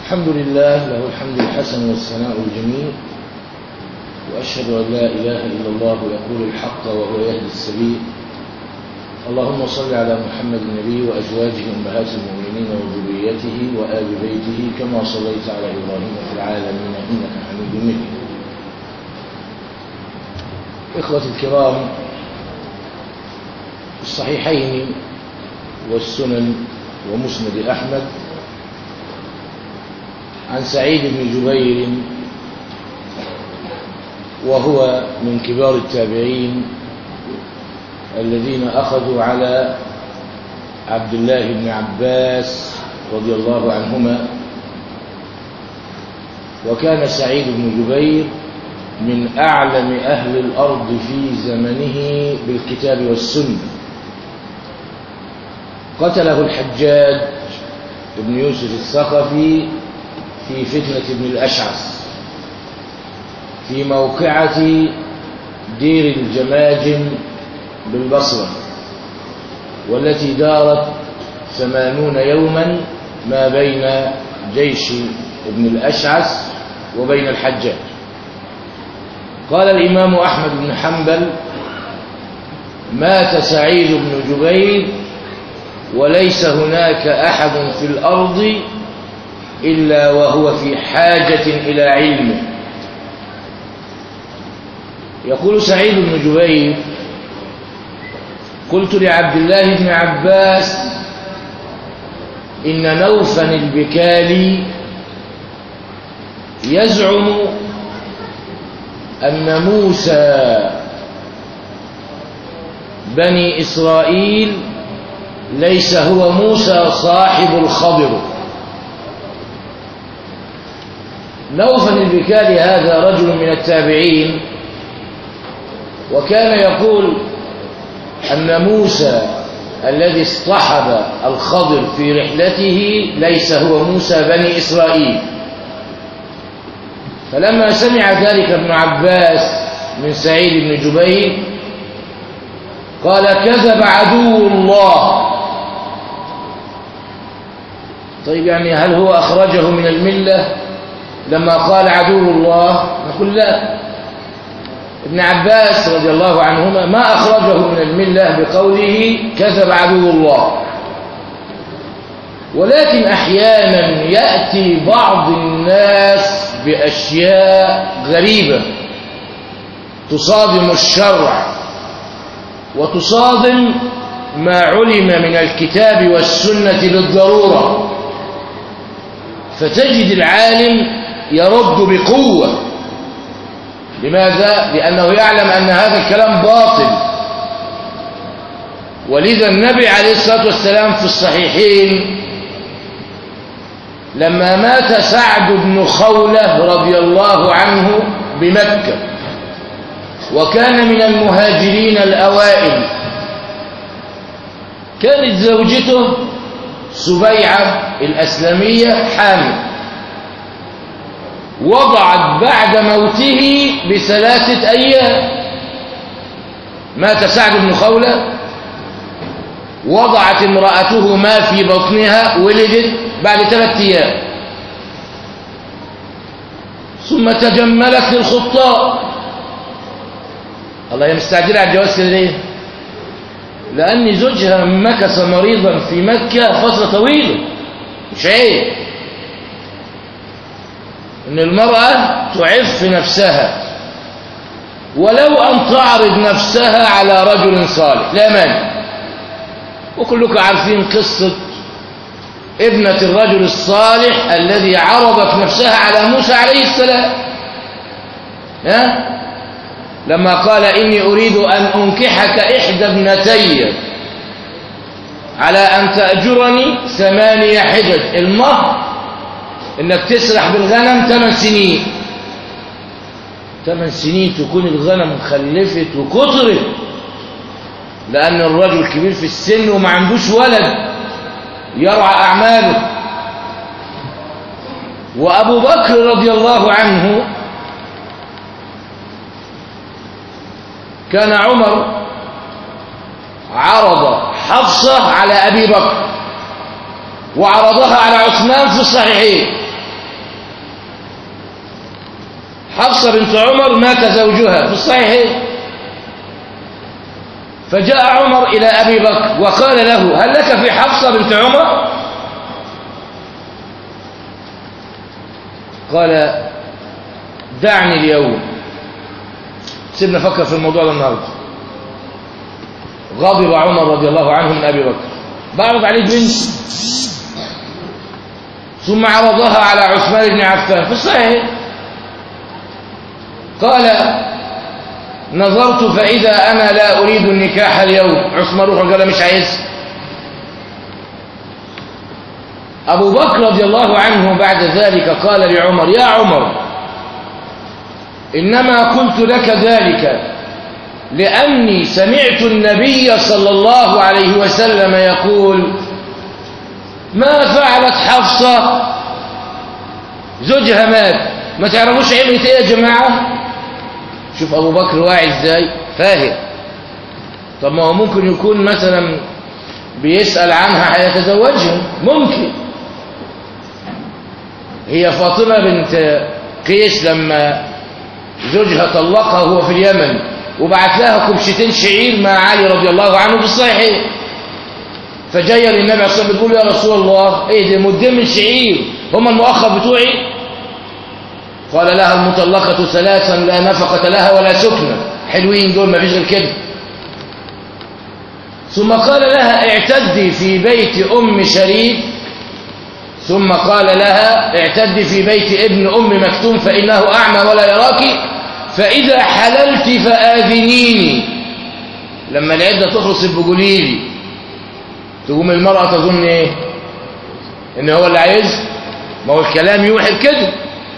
الحمد لله له الحمد الحسن والثناء الجميل وأشهد أن لا إله إلا الله يقول الحق وهو يهدي السبيل اللهم صل على محمد النبي وأزواجه أمهات المؤمنين وذريته وآل بيته كما صليت على إبراهيم في العالمين إنك حميد مجيد إخوة الكرام الصحيحين والسنن ومسند أحمد عن سعيد بن جبير وهو من كبار التابعين الذين أخذوا على عبد الله بن عباس رضي الله عنهما وكان سعيد بن جبير من أعلم أهل الأرض في زمنه بالكتاب والسنة قتله الحجاج بن يوسف الثقفي في فتنة ابن الأشعث في موقعة دير الجماجم بالبصرة والتي دارت ثمانون يوما ما بين جيش ابن الأشعث وبين الحجاج قال الإمام أحمد بن حنبل مات سعيد بن جبير وليس هناك أحد في الأرض إلا وهو في حاجة إلى علمه يقول سعيد بن جبير قلت لعبد الله بن عباس إن نوفا البكالي يزعم أن موسى بني إسرائيل ليس هو موسى صاحب الخضر نوفا البكالي هذا رجل من التابعين وكان يقول أن موسى الذي اصطحب الخضر في رحلته ليس هو موسى بني إسرائيل فلما سمع ذلك ابن عباس من سعيد بن جبير قال كذب عدو الله طيب يعني هل هو أخرجه من الملة لما قال عدو الله نقول لا ابن عباس رضي الله عنهما ما أخرجه من الملة بقوله كذب عدو الله ولكن أحيانا يأتي بعض الناس بأشياء غريبة تصادم الشرع وتصادم ما علم من الكتاب والسنة بالضرورة فتجد العالم يرد بقوة لماذا؟ لأنه يعلم أن هذا الكلام باطل ولذا النبي عليه الصلاة والسلام في الصحيحين لما مات سعد بن خولة رضي الله عنه بمكة وكان من المهاجرين الأوائل كانت زوجته سبيعة الأسلمية حامل وضعت بعد موته بثلاثة أيام مات سعد بن خولة وضعت امرأته ما في بطنها ولدت بعد ثلاثة أيام ثم تجملت للخطاب الله هي مستعجلة على الجواز كده ليه؟ لأن زوجها مكث مريضا في مكة فترة طويلة مش عيب ان المرأة تعف نفسها ولو أن تعرض نفسها على رجل صالح لا مانع وكلكم عارفين قصة ابنة الرجل الصالح الذي عرضت نفسها على موسى عليه السلام ها؟ لما قال إني أريد أن أنكحك إحدى ابنتي على أن تأجرني ثمانية حجج المهر انك تسرح بالغنم 8 سنين 8 سنين تكون الغنم خلفت وكترت لان الرجل كبير في السن وما عندوش ولد يرعى اعماله وابو بكر رضي الله عنه كان عمر عرض حفصة على أبي بكر وعرضها على عثمان في الصحيحين حفصة بنت عمر مات زوجها في الصحيح فجاء عمر إلى أبي بكر وقال له هل لك في حفصة بنت عمر قال دعني اليوم سيبنا نفكر في الموضوع ده النهارده غضب عمر رضي الله عنه من أبي بكر بعرض عليه بنت ثم عرضها على عثمان بن عفان في الصحيح قال نظرت فإذا أنا لا أريد النكاح اليوم عثمان روح قال مش عايز أبو بكر رضي الله عنه بعد ذلك قال لعمر يا عمر إنما قلت لك ذلك لأني سمعت النبي صلى الله عليه وسلم يقول ما فعلت حفصة زوجها مات ما تعرفوش عملت ايه يا جماعة شوف أبو بكر واعي ازاي فاهم طب ما هو ممكن يكون مثلا بيسأل عنها هيتزوجها ممكن هي فاطمة بنت قيس لما زوجها طلقها وهو في اليمن وبعت لها كبشتين شعير مع علي رضي الله عنه في الصحيح فجايه للنبي عليه الصلاه والسلام بتقول يا رسول الله ايه ده مدين من شعير هم المؤخر بتوعي قال لها المطلقة ثلاثا لا نفقة لها ولا سكنة حلوين دول ما فيش غير كده ثم قال لها اعتدي في بيت أم شريف ثم قال لها اعتدي في بيت ابن أم مكتوم فإنه أعمى ولا يراك فإذا حللت فآذنيني لما العدة تخلص بقولي لي تقوم المرأة تظن ايه ان هو اللي عايز ما هو الكلام يوحي كده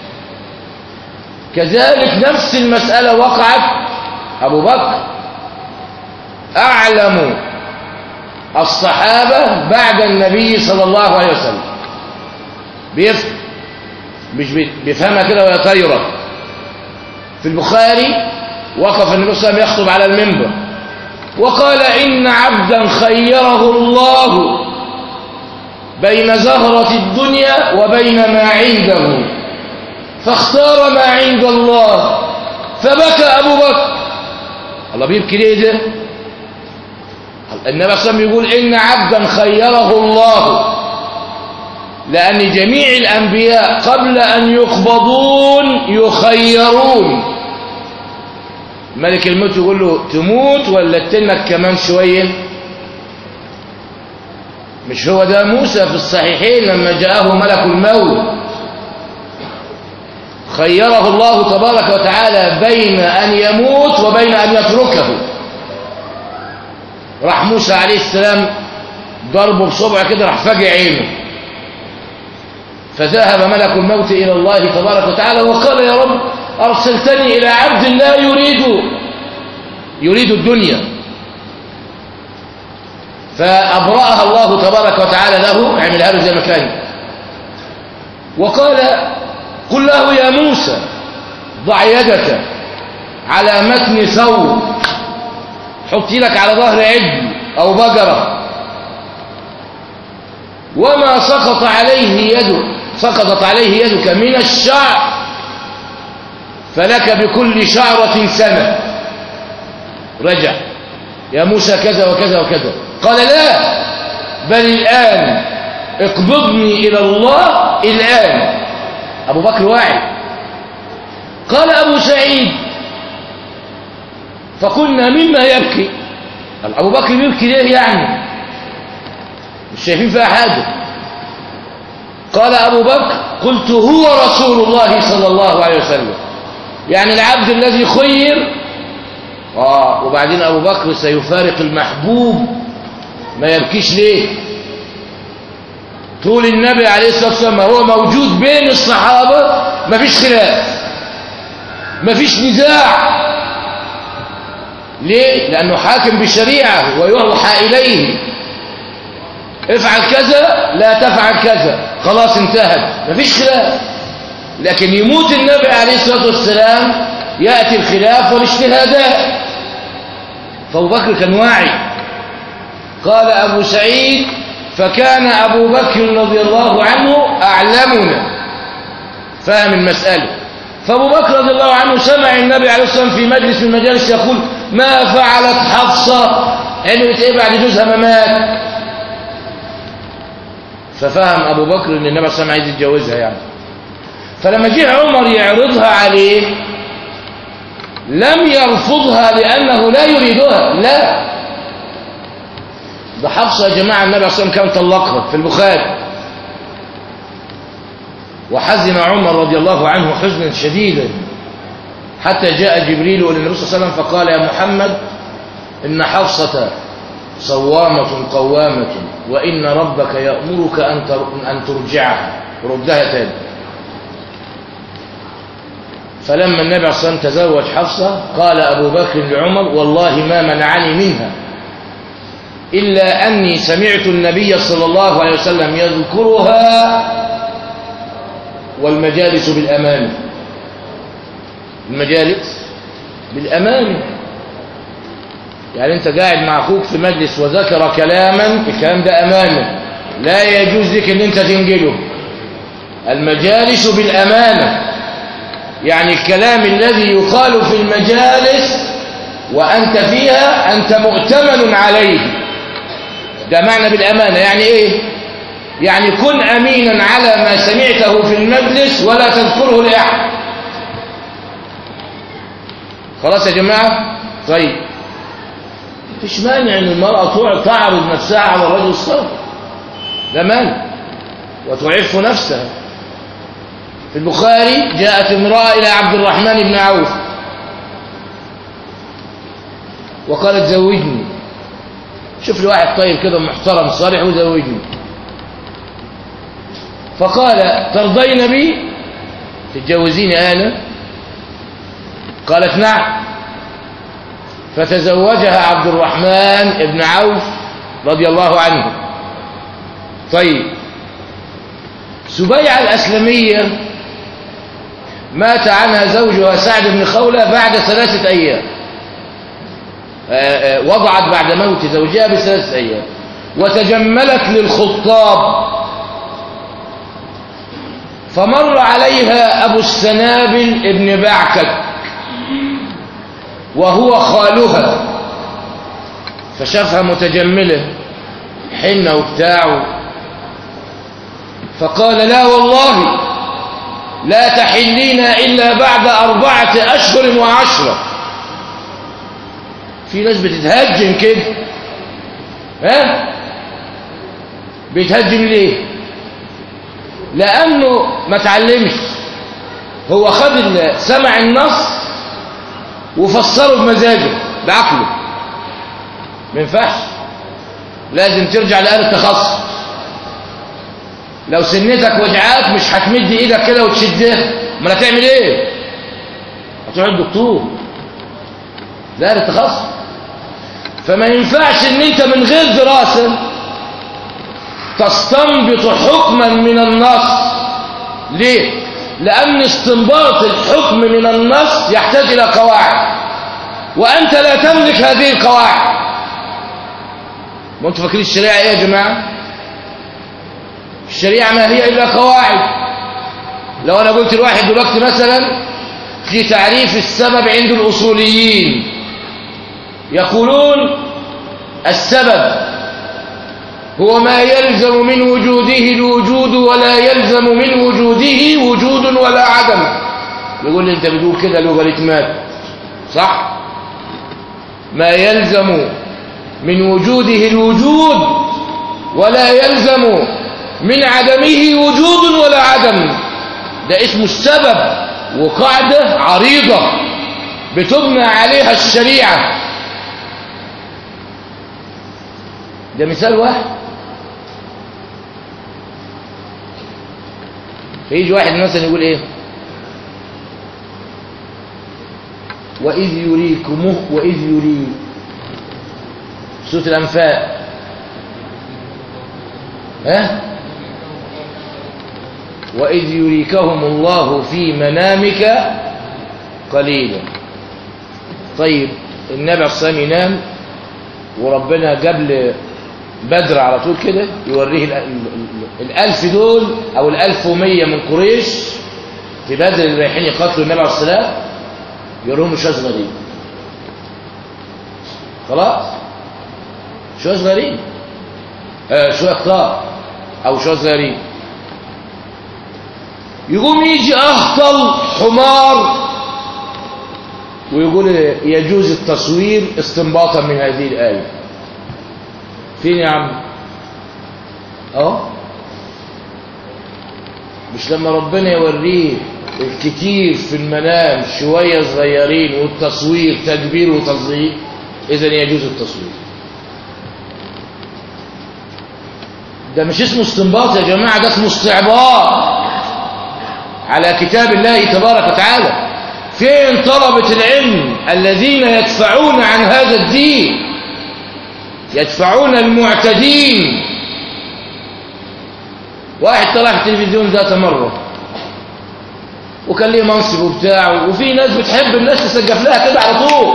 كذلك نفس المسألة وقعت أبو بكر أعلم الصحابة بعد النبي صلى الله عليه وسلم بيفهم مش بيفهمها كده وهي طايره في البخاري وقف النبي صلى الله عليه وسلم يخطب على المنبر وقال إن عبدا خيره الله بين زهرة الدنيا وبين ما عنده فاختار ما عند الله فبكى أبو بكر الله بيبكي ليه ده النبي صلى الله عليه وسلم يقول إن عبدا خيره الله لأن جميع الأنبياء قبل أن يقبضون يخيرون ملك الموت يقول له تموت ولا تنك كمان شوية مش هو ده موسى في الصحيحين لما جاءه ملك الموت خيره الله تبارك وتعالى بين أن يموت وبين أن يتركه راح موسى عليه السلام ضربه بصبع كده راح فجع عينه فذهب ملك الموت إلى الله تبارك وتعالى وقال يا رب أرسلتني إلى عبد لا يريد يريد الدنيا فأبرأها الله تبارك وتعالى له عملها له زي ما كان وقال قل له يا موسى ضع يدك على متن ثوب حط لك على ظهر عجل أو بقرة وما سقط عليه يدك سقطت عليه يدك من الشعر فلك بكل شعرة سنة رجع يا موسى كذا وكذا وكذا قال لا بل الآن اقبضني إلى الله الآن أبو بكر واعي قال أبو سعيد فقلنا مما يبكي قال أبو بكر يبكي ليه يعني مش شايفين فيها حاجة قال أبو بكر قلت هو رسول الله صلى الله عليه وسلم يعني العبد الذي خير آه وبعدين أبو بكر سيفارق المحبوب ما يبكيش ليه طول النبي عليه الصلاة والسلام هو موجود بين الصحابة ما فيش خلاف ما فيش نزاع ليه لأنه حاكم بشريعة ويوحى إليه افعل كذا لا تفعل كذا خلاص انتهت ما فيش خلاف لكن يموت النبي عليه الصلاة والسلام يأتي الخلاف والاجتهادات فأبو بكر كان واعي قال أبو سعيد فكان أبو بكر رضي الله عنه أعلمنا فهم المسألة فأبو بكر رضي الله عنه سمع النبي عليه الصلاة والسلام في مجلس من المجالس يقول ما فعلت حفصة عملت ايه بعد جوزها ما مات ففهم أبو بكر أن النبي عليه الصلاة والسلام عايز يتجوزها يعني فلما جه عمر يعرضها عليه لم يرفضها لأنه لا يريدها لا ده حفصة يا جماعة النبي عليه الصلاة والسلام كان طلقها في البخاري وحزن عمر رضي الله عنه حزنا شديدا حتى جاء جبريل إلى النبي صلى الله عليه وسلم فقال يا محمد إن حفصة صوامة قوامة وإن ربك يأمرك أن ترجعها ردها تاني فلما النبي عليه الصلاة والسلام تزوج حفصة قال أبو بكر لعمر والله ما منعني منها إلا أني سمعت النبي صلى الله عليه وسلم يذكرها والمجالس بالأمان المجالس بالأمان يعني أنت قاعد مع أخوك في مجلس وذكر كلاما الكلام ده أمانة لا يجوز لك أن أنت تنجله المجالس بالأمانة يعني الكلام الذي يقال في المجالس وأنت فيها أنت مؤتمن عليه ده معنى بالأمانة يعني إيه يعني كن أمينا على ما سمعته في المجلس ولا تذكره لأحد خلاص يا جماعة طيب مفيش مانع ان المرأة تعرض نفسها على الرجل الصالح ده مانع وتعف نفسها في البخاري جاءت امرأة إلى عبد الرحمن بن عوف وقالت زوجني شوف لي واحد طيب كده محترم صالح وزوجني فقال ترضين بي تتجوزيني أنا قالت نعم فتزوجها عبد الرحمن بن عوف رضي الله عنه طيب سبيعة الأسلمية مات عنها زوجها سعد بن خولة بعد ثلاثة أيام وضعت بعد موت زوجها بثلاثة أيام وتجملت للخطاب فمر عليها أبو السنابل ابن بعكك وهو خالها فشافها متجملة حنة وبتاعه فقال لا والله لا تحلينا إلا بعد أربعة أشهر وعشرة في ناس بتتهجم كده ها بيتهجم ليه لأنه ما تعلمش هو خد سمع النص وفسره بمزاجه بعقله ما ينفعش لازم ترجع لآلة التخصص لو سنتك وجعاك مش هتمد ايدك كده وتشدها ما هتعمل ايه هتروح الدكتور ده آلة التخصص فما ينفعش ان انت من غير دراسة تستنبط حكما من النص ليه لأن استنباط الحكم من النص يحتاج إلى قواعد وأنت لا تملك هذه القواعد وانتم فاكرين الشريعة ايه يا جماعة الشريعة ما هي إلا قواعد لو أنا قلت لواحد دلوقتي مثلا في تعريف السبب عند الأصوليين يقولون السبب هو ما يلزم من وجوده الوجود ولا يلزم من وجوده وجود ولا عدم يقول لي انت بتقول كده لوغاريتمات صح ما يلزم من وجوده الوجود ولا يلزم من عدمه وجود ولا عدم ده اسمه السبب وقاعدة عريضة بتبنى عليها الشريعة ده مثال واحد فيجي واحد مثلا يقول ايه وإذ يريكمه وإذ يري سورة الأنفال ها وإذ يريكهم الله في منامك قليلا طيب النبي عليه الصلاة والسلام ينام وربنا قبل بدر على طول كده يوريه الألف دول أو الألف ومية من قريش في بدر اللي رايحين يقاتلوا النبي عليه الصلاه يقولوا شويه صغيرين خلاص شويه صغيرين آه شويه كتار او شويه صغيرين يقوم يجي اهطل حمار ويقول يجوز التصوير استنباطا من هذه الايه فين يا عم اهو مش لما ربنا يوريه الكتير في المنام شوية صغيرين والتصوير تدبير وتصديق إذا يجوز التصوير ده مش اسمه استنباط يا جماعة ده اسمه استعباط على كتاب الله تبارك وتعالى فين طلبة العلم الذين يدفعون عن هذا الدين يدفعون المعتدين واحد طلع في التلفزيون ذات مرة وكان ليه منصب وبتاع وفي ناس بتحب الناس تسقف لها كده على طول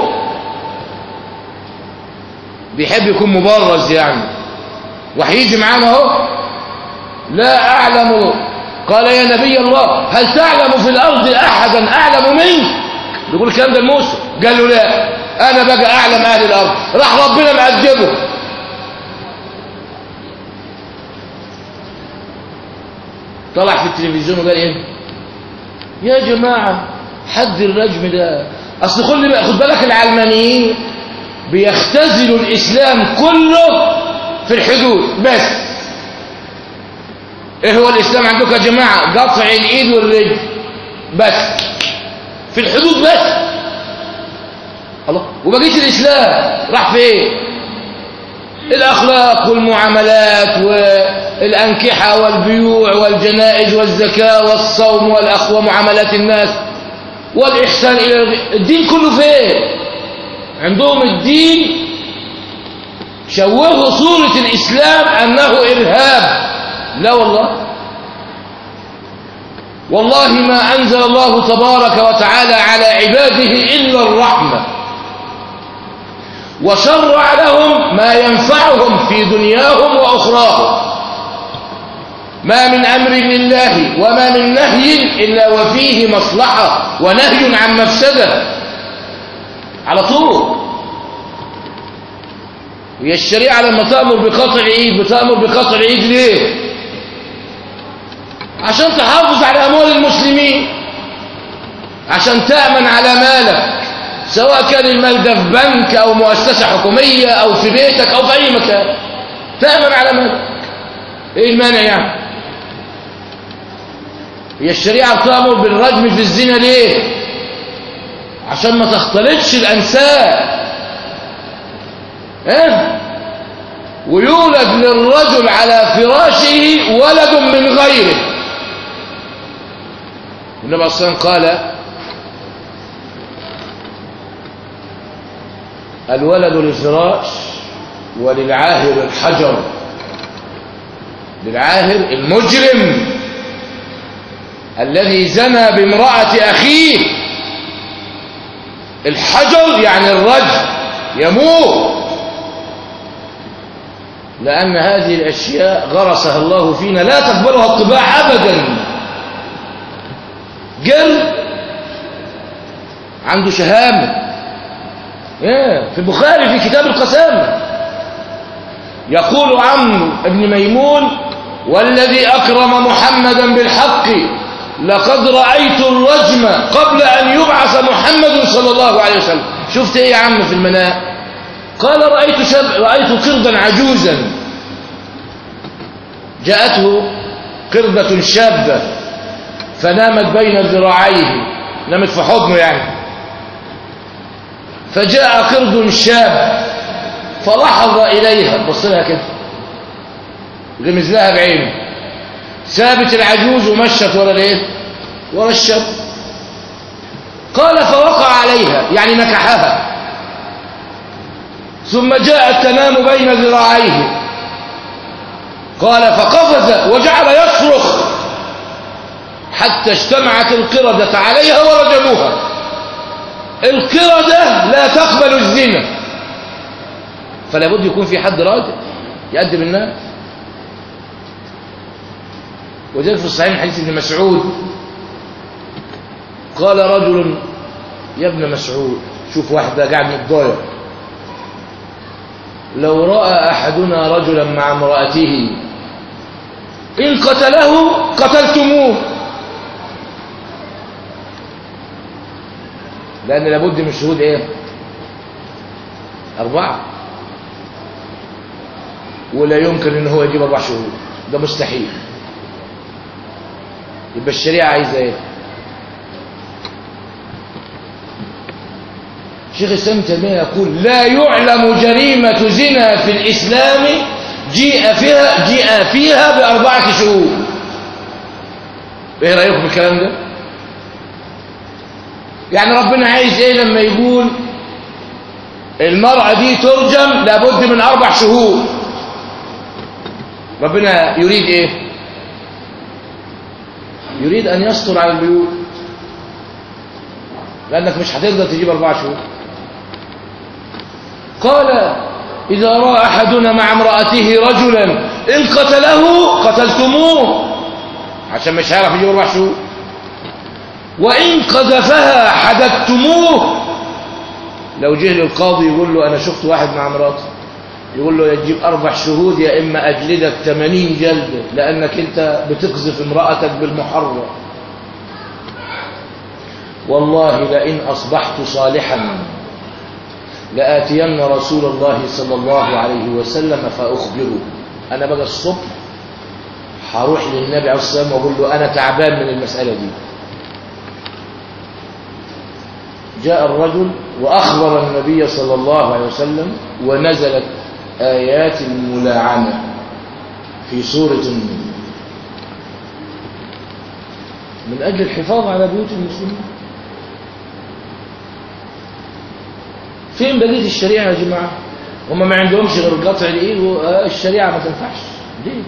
بيحب يكون مبرز يعني وهيجي معانا اهو لا اعلم قال يا نبي الله هل تعلم في الارض احدا اعلم منك بيقول الكلام ده لموسى قال له لا انا بقى اعلم اهل الارض راح ربنا مأدبه طلع في التلفزيون وقال ايه يا جماعة حد الرجم ده اصل خد بقى خد بالك العلمانيين بيختزلوا الاسلام كله في الحدود بس ايه هو الاسلام عندكم يا جماعة قطع الايد والرجل بس في الحدود بس الله وبقية الاسلام راح في ايه الاخلاق والمعاملات والانكحة والبيوع والجنائز والزكاة والصوم والاخوة ومعاملات الناس والاحسان الى الدين كله فين عندهم الدين شوهوا صورة الاسلام انه ارهاب لا والله والله ما انزل الله تبارك وتعالى على عباده الا الرحمه وشرع لهم ما ينفعهم في دنياهم وأخراهم ما من أمر لله وما من نهي إلا وفيه مصلحة ونهي عن مفسدة على طول هي الشريعة لما تأمر بقطع العيد بتأمر بقطع العيد ليه عشان تحافظ على أموال المسلمين عشان تأمن على مالك سواء كان المال ده في بنك أو مؤسسة حكومية أو في بيتك أو في أي مكان تأمن على مالك إيه المانع يعني هي الشريعة بتأمر بالرجم في الزنا ليه عشان ما تختلطش الأنساب إيه ويولد للرجل على فراشه ولد من غيره النبي صلى الله عليه وسلم قال الولد للفراش وللعاهر الحجر للعاهر المجرم الذي زنى بامرأة أخيه الحجر يعني الرجل يموت لأن هذه الأشياء غرسها الله فينا لا تقبلها الطباع أبدا جر عنده شهامة في البخاري في كتاب القسامة يقول عمرو بن ميمون والذي أكرم محمدا بالحق لقد رأيت الرجم قبل أن يبعث محمد صلى الله عليه وسلم شفت إيه يا عم في المنام قال رأيت, شب... رأيت قردا عجوزا جاءته قردة شابة فنامت بين ذراعيه نامت في حضنه يعني فجاء قرد شاب فلحظ إليها بص لها كده غمز لها بعينه سابت العجوز ومشت ورا الايه ورا الشاب قال فوقع عليها يعني نكحها ثم جاءت تنام بين ذراعيه قال فقفز وجعل يصرخ حتى اجتمعت القردة عليها ورجموها القردة لا تقبل الزنا فلا بد يكون في حد راجع يقدم الناس وذلك في الصحيح من حديث ابن مسعود قال رجل يا ابن مسعود شوف واحد بقى قاعد متضايق لو رأى أحدنا رجلا مع امرأته إن قتله قتلتموه لأن لابد من شهود إيه أربعة ولا يمكن إن هو يجيب أربع شهود ده مستحيل يبقى الشريعة عايزة إيه شيخ الإسلام تيمية يقول لا يعلم جريمة زنا في الإسلام جيء فيها جيء فيها بأربعة شهود إيه رأيكم بالكلام ده يعني ربنا عايز إيه لما يقول المرأة دي ترجم لابد من أربع شهود ربنا يريد إيه يريد أن يستر على البيوت لأنك مش هتقدر تجيب أربع شهور قال إذا رأى أحدنا مع امرأته رجلا إن قتله قتلتموه عشان مش هيعرف يجيب أربع شهور وإن قذفها حددتموه لو جه للقاضي يقول له أنا شفت واحد مع امرأتي يقول له يجيب أربع شهود يا إما أجلدك 80 جلدة لأنك أنت بتقذف امرأتك بالمحرم والله لئن أصبحت صالحا لآتين رسول الله صلى الله عليه وسلم فأخبره أنا بقى الصبح هروح للنبي عليه الصلاة والسلام وأقول له أنا تعبان من المسألة دي جاء الرجل وأخبر النبي صلى الله عليه وسلم ونزلت آيات الملاعنة في سورة النور من أجل الحفاظ على بيوت المسلمين فين بقية الشريعة يا جماعة هم ما عندهمش غير قطع الإيد والشريعة ما تنفعش ليه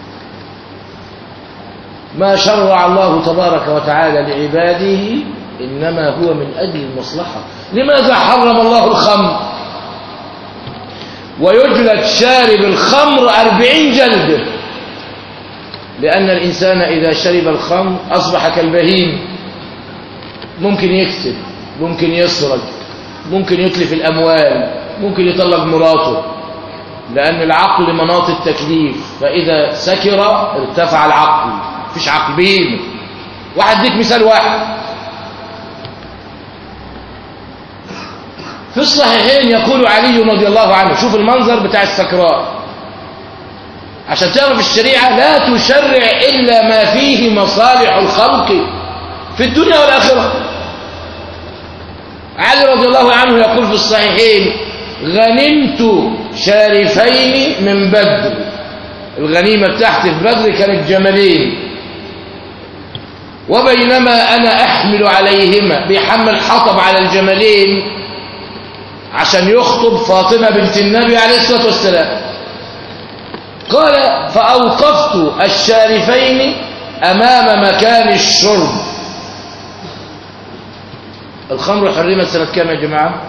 ما شرع الله تبارك وتعالى لعباده إنما هو من أجل المصلحة لماذا حرم الله الخمر ويجلد شارب الخمر أربعين جلدة لأن الإنسان إذا شرب الخمر أصبح كالبهيم ممكن يكسب ممكن يسرق ممكن يتلف الأموال ممكن يطلق مراته لأن العقل مناط التكليف فإذا سكر ارتفع العقل مفيش عقل بهيم واحد ديك مثال واحد في الصحيحين يقول علي رضي الله عنه شوف المنظر بتاع السكران عشان تعرف الشريعة لا تشرع إلا ما فيه مصالح الخلق في الدنيا والآخرة علي رضي الله عنه يقول في الصحيحين غنمت شارفين من بدر الغنيمة بتاعتي في بدر كانت جملين وبينما أنا أحمل عليهما بيحمل حطب على الجملين عشان يخطب فاطمة بنت النبي عليه الصلاة والسلام قال فأوقفت الشارفين أمام مكان الشرب الخمر حرمت سنة كام يا جماعة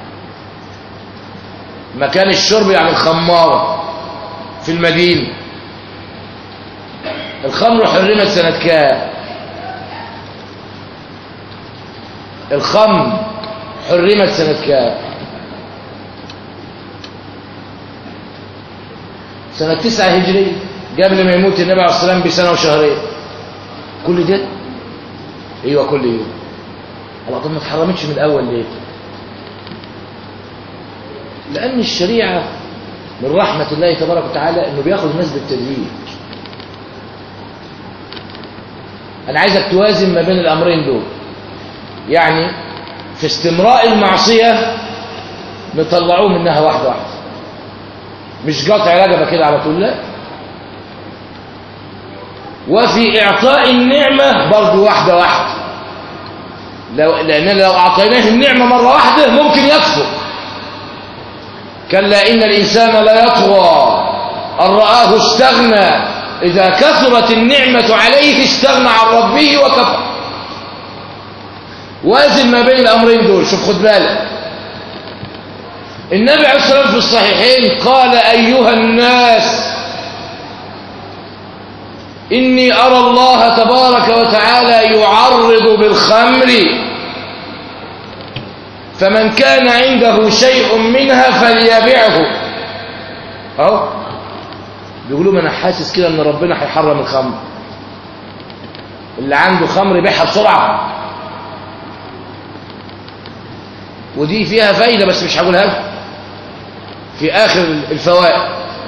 مكان الشرب يعني الخمارة في المدينة الخمر حرمت سنة كام الخمر حرمت سنة كام سنة تسعة هجرية قبل ما يموت النبي عليه الصلاة والسلام بسنة وشهرين كل ده ايوه كل يوم الله طب ما اتحرمتش من الاول ليه لان الشريعه من رحمه الله تبارك وتعالى انه بياخذ الناس بالتدريج انا عايزك توازن ما بين الامرين دول يعني في استمراء المعصيه نطلعوه منها واحده واحده مش قطع رقبه كده على طول لا وفي اعطاء النعمه برضه واحده واحده لو لأننا لو أعطيناه النعمة مرة واحدة ممكن يكفر كلا إن الإنسان لا يطغى أن رآه استغنى إذا كثرت النعمة عليه استغنى عن ربه وكفر وازن ما بين الأمرين دول شوف خد بالك النبي عليه الصلاة والسلام في الصحيحين قال أيها الناس إني أرى الله تبارك وتعالى يعرض بالخمر فمن كان عنده شيء منها فليبعه أهو بيقولوا ما أنا حاسس كده إن ربنا هيحرم الخمر اللي عنده خمر يبيعها بسرعة ودي فيها فايدة بس مش هقولها لكم في آخر الفوائد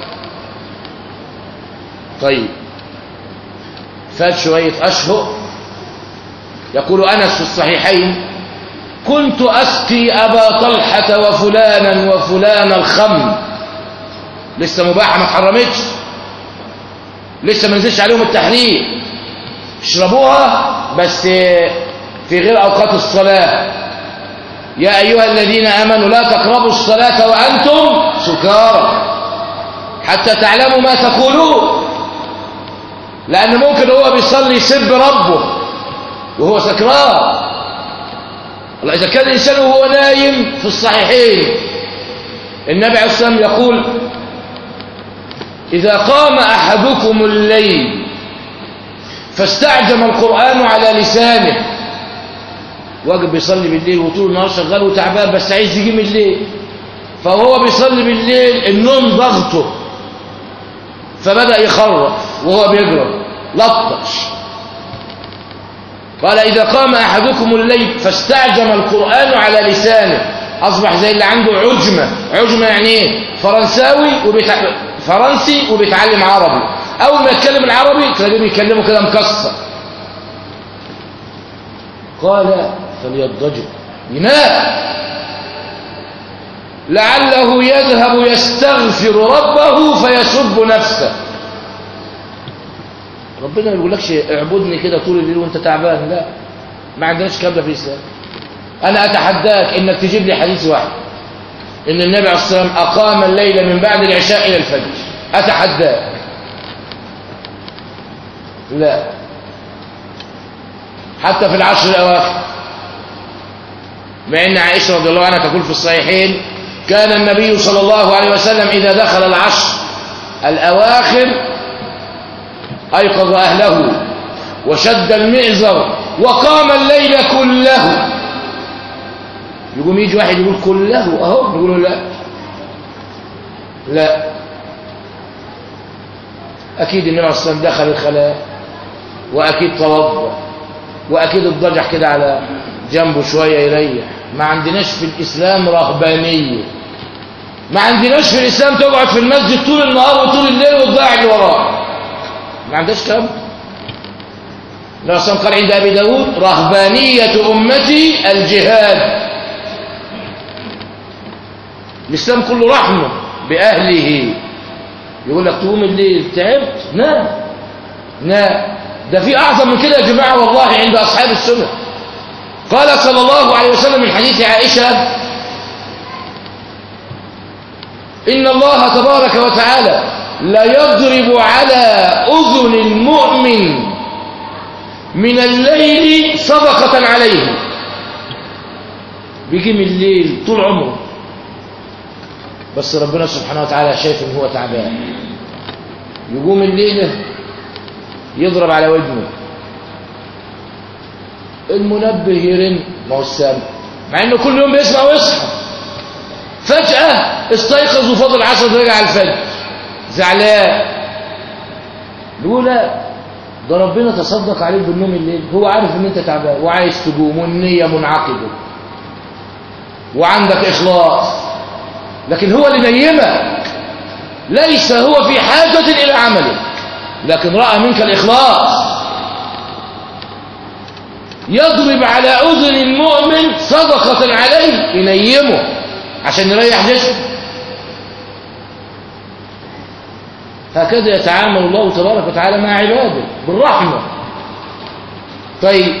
طيب فات شوية أشهر يقول أنس في الصحيحين كنت أسقي أبا طلحة وفلانا وفلانا الخمر لسه مباحة ما حرمتش لسه ما نزلش عليهم التحريم اشربوها بس في غير أوقات الصلاة يا أيها الذين آمنوا لا تقربوا الصلاة وأنتم سكارى حتى تعلموا ما تقولون لأن ممكن هو بيصلي يسب ربه وهو سكران الله إذا كان الإنسان وهو نايم في الصحيحين النبي عليه الصلاة والسلام يقول إذا قام أحدكم الليل فاستعجم القرآن على لسانه واجب بيصلي بالليل وطول النهار شغال وتعبان بس عايز يجي من الليل فهو بيصلي بالليل النوم ضغطه فبدأ يخرف وهو بيجرب لطش قال إذا قام أحدكم الليل فاستعجم القرآن على لسانه أصبح زي اللي عنده عجمة عجمة يعني إيه فرنساوي وبيتع... فرنسي وبيتعلم عربي أول ما يتكلم العربي تلاقيه بيكلمه كده مكسر قال فليضجر ينام لعله يذهب يستغفر ربه فيسب نفسه ربنا ما بيقولكش اعبدني كده طول الليل وانت تعبان لا ما عندناش كلام ده في الاسلام انا اتحداك انك تجيب لي حديث واحد ان النبي عليه الصلاه والسلام اقام الليل من بعد العشاء الى الفجر اتحداك لا حتى في العشر الاواخر مع ان عائشه رضي الله عنها تقول في الصحيحين كان النبي صلى الله عليه وسلم اذا دخل العشر الاواخر أيقظ أهله وشد المئزر وقام الليل كله يقوم يجي واحد يقول كله أهو يقولوا لا لا أكيد النبي عليه الصلاة والسلام دخل الخلاء وأكيد توضأ وأكيد اتضجح كده على جنبه شوية يريح ما عندناش في الإسلام رهبانية ما عندناش في الإسلام تقعد في المسجد طول النهار وطول الليل وتضيع اللي وراك ما عندهاش كلام الرسول قال عند أبي داود رهبانية أمتي الجهاد الإسلام كله رحمة بأهله يقول لك تقوم الليل تعبت نام نام ده في أعظم من كده يا جماعة والله عند أصحاب السنة قال صلى الله عليه وسلم من حديث عائشة إن الله تبارك وتعالى لا يضرب على أذن المؤمن من الليل صدقة عليه بيجي من الليل طول عمره بس ربنا سبحانه وتعالى شايف ان هو تعبان يقوم الليلة يضرب على ودنه المنبه يرن ما هو السامع مع انه كل يوم بيسمع ويصحى فجأة استيقظ وفضل عشر دقائق على الفجر زعلان يقول لا ده ربنا تصدق عليك بالنوم الليل هو عارف ان انت تعبان وعايز تقوم والنية منعقدة وعندك اخلاص لكن هو اللي نيمك ليس هو في حاجة الى عملك لكن رأى منك الاخلاص يضرب على اذن المؤمن صدقة عليه ينيمه عشان يريح جسمه هكذا يتعامل الله تبارك وتعالى مع عباده بالرحمة طيب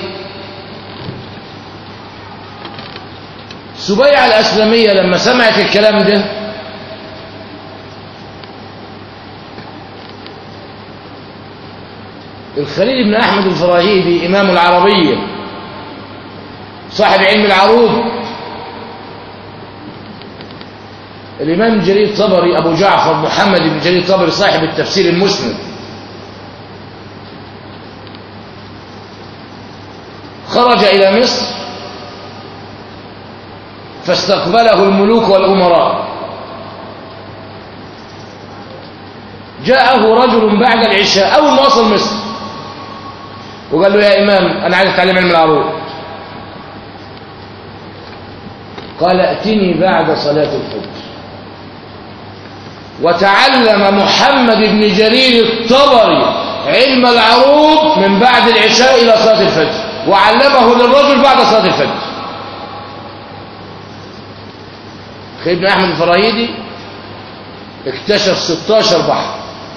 سبيعة الأسلمية لما سمعت الكلام ده الخليل بن أحمد الفراهيدي إمام العربية صاحب علم العروض الإمام جرير طبري أبو جعفر محمد بن جرير طبري صاحب التفسير المسند خرج إلى مصر فاستقبله الملوك والأمراء جاءه رجل بعد العشاء أول ما وصل مصر وقال له يا إمام أنا عايز أتعلم علم العروض قال ائتني بعد صلاة الفجر وتعلم محمد بن جرير الطبري علم العروض من بعد العشاء إلى صلاة الفجر وعلمه للرجل بعد صلاة الفجر خير بن أحمد الفراهيدي اكتشف 16 بحر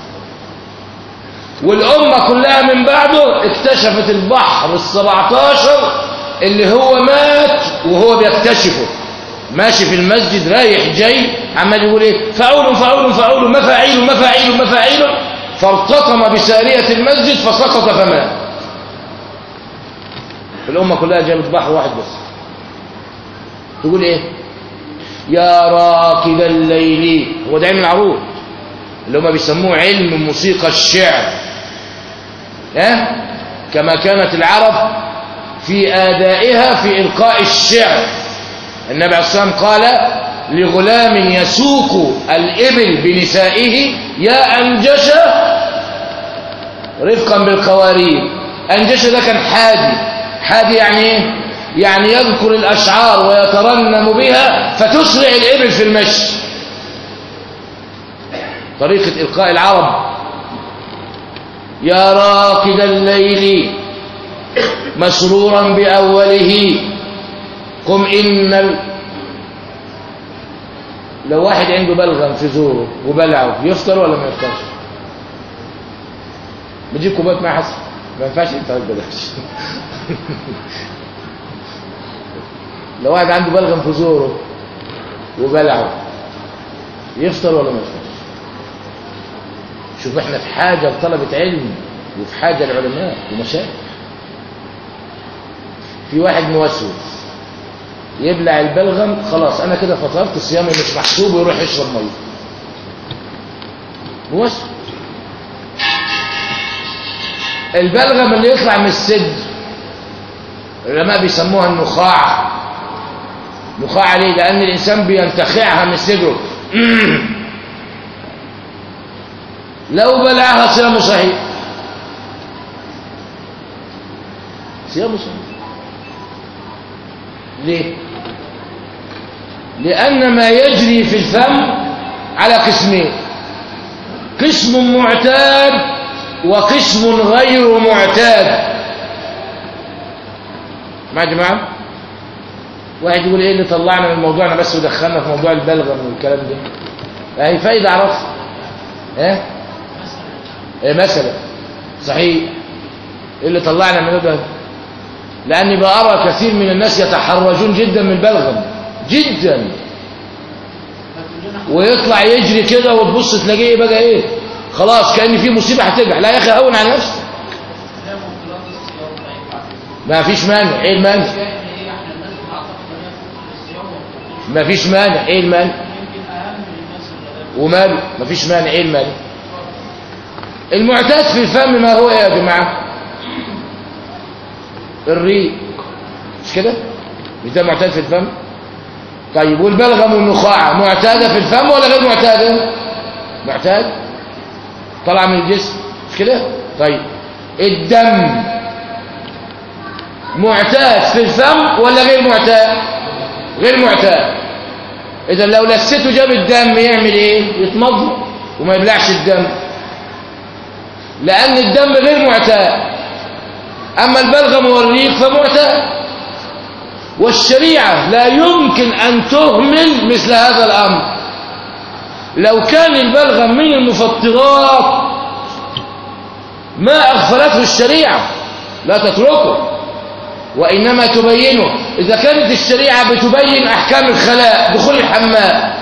والأمة كلها من بعده اكتشفت البحر السبعتاشر اللي هو مات وهو بيكتشفه ماشي في المسجد رايح جاي عمال يقول ايه فعول فعول فعول مفاعيل مفاعيل مفاعيل فارتطم بسارية المسجد فسقط فمات الأمة كلها جابت بحر واحد بس تقول ايه يا راكب الليل هو ده علم العروض اللي هم بيسموه علم موسيقى الشعر ها كما كانت العرب في آدائها في إلقاء الشعر النبي عليه الصلاة والسلام قال لغلام يسوق الإبل بنسائه يا أنجشة رفقا بالقوارير أنجشة ده كان حادي حادي يعني ايه يعني يذكر الأشعار ويترنم بها فتسرع الإبل في المشي طريقة إلقاء العرب يا راكد الليل مسرورا بأوله قم إن ال... لو واحد عنده بلغم في زوره وبلعه يفطر ولا ما يفطرش بتجيب كوبايه ماء حسن ما ينفعش يفطر بلاش لو واحد عنده بلغم في زوره وبلعه يفطر ولا ما يفطرش شوف احنا في حاجة لطلبة علم وفي حاجة لعلماء ومشايخ في واحد موسوس يبلع البلغم خلاص انا كده فطرت صيامي مش محسوب ويروح يشرب ميه موسوس البلغم اللي يطلع من الصدر العلماء بيسموها النخاع نخاع ليه لان الانسان بينتخعها من صدره لو بلعها صيامه صحيح صيامه صحيح ليه لأن ما يجري في الفم على قسمين قسم معتاد وقسم غير معتاد مع جماعة واحد يقول ايه اللي طلعنا من موضوعنا بس ودخلنا في موضوع البلغم والكلام ده هي فايدة عرفت ها ايه مثلا صحيح ايه اللي طلعنا من ده لاني بأرى كثير من الناس يتحرجون جدا من البلغم جدا ويطلع يجري كده وتبص تلاقيه ايه بقى ايه خلاص كأن في مصيبة هترجع لا يا اخي هون على نفسك ما فيش مانع ايه المانع ما فيش مانع ايه المانع وماله ما فيش مانع ايه المانع المعتاد في الفم ما هو يا جماعة الريق مش كده مش ده معتاد في الفم طيب والبلغم والنخاع معتادة في الفم ولا غير معتادة معتاد طلع من الجسم مش كده طيب الدم معتاد في الفم ولا غير معتاد غير معتاد اذا لو لسته جاب الدم يعمل ايه يتمضغ وما يبلعش الدم لان الدم غير معتاد اما البلغم والريق فمعتاد والشريعه لا يمكن ان تهمل مثل هذا الامر لو كان البلغم من المفطرات ما اغفلته الشريعه لا تتركه وإنما تبينه إذا كانت الشريعة بتبين أحكام الخلاء دخول الحمام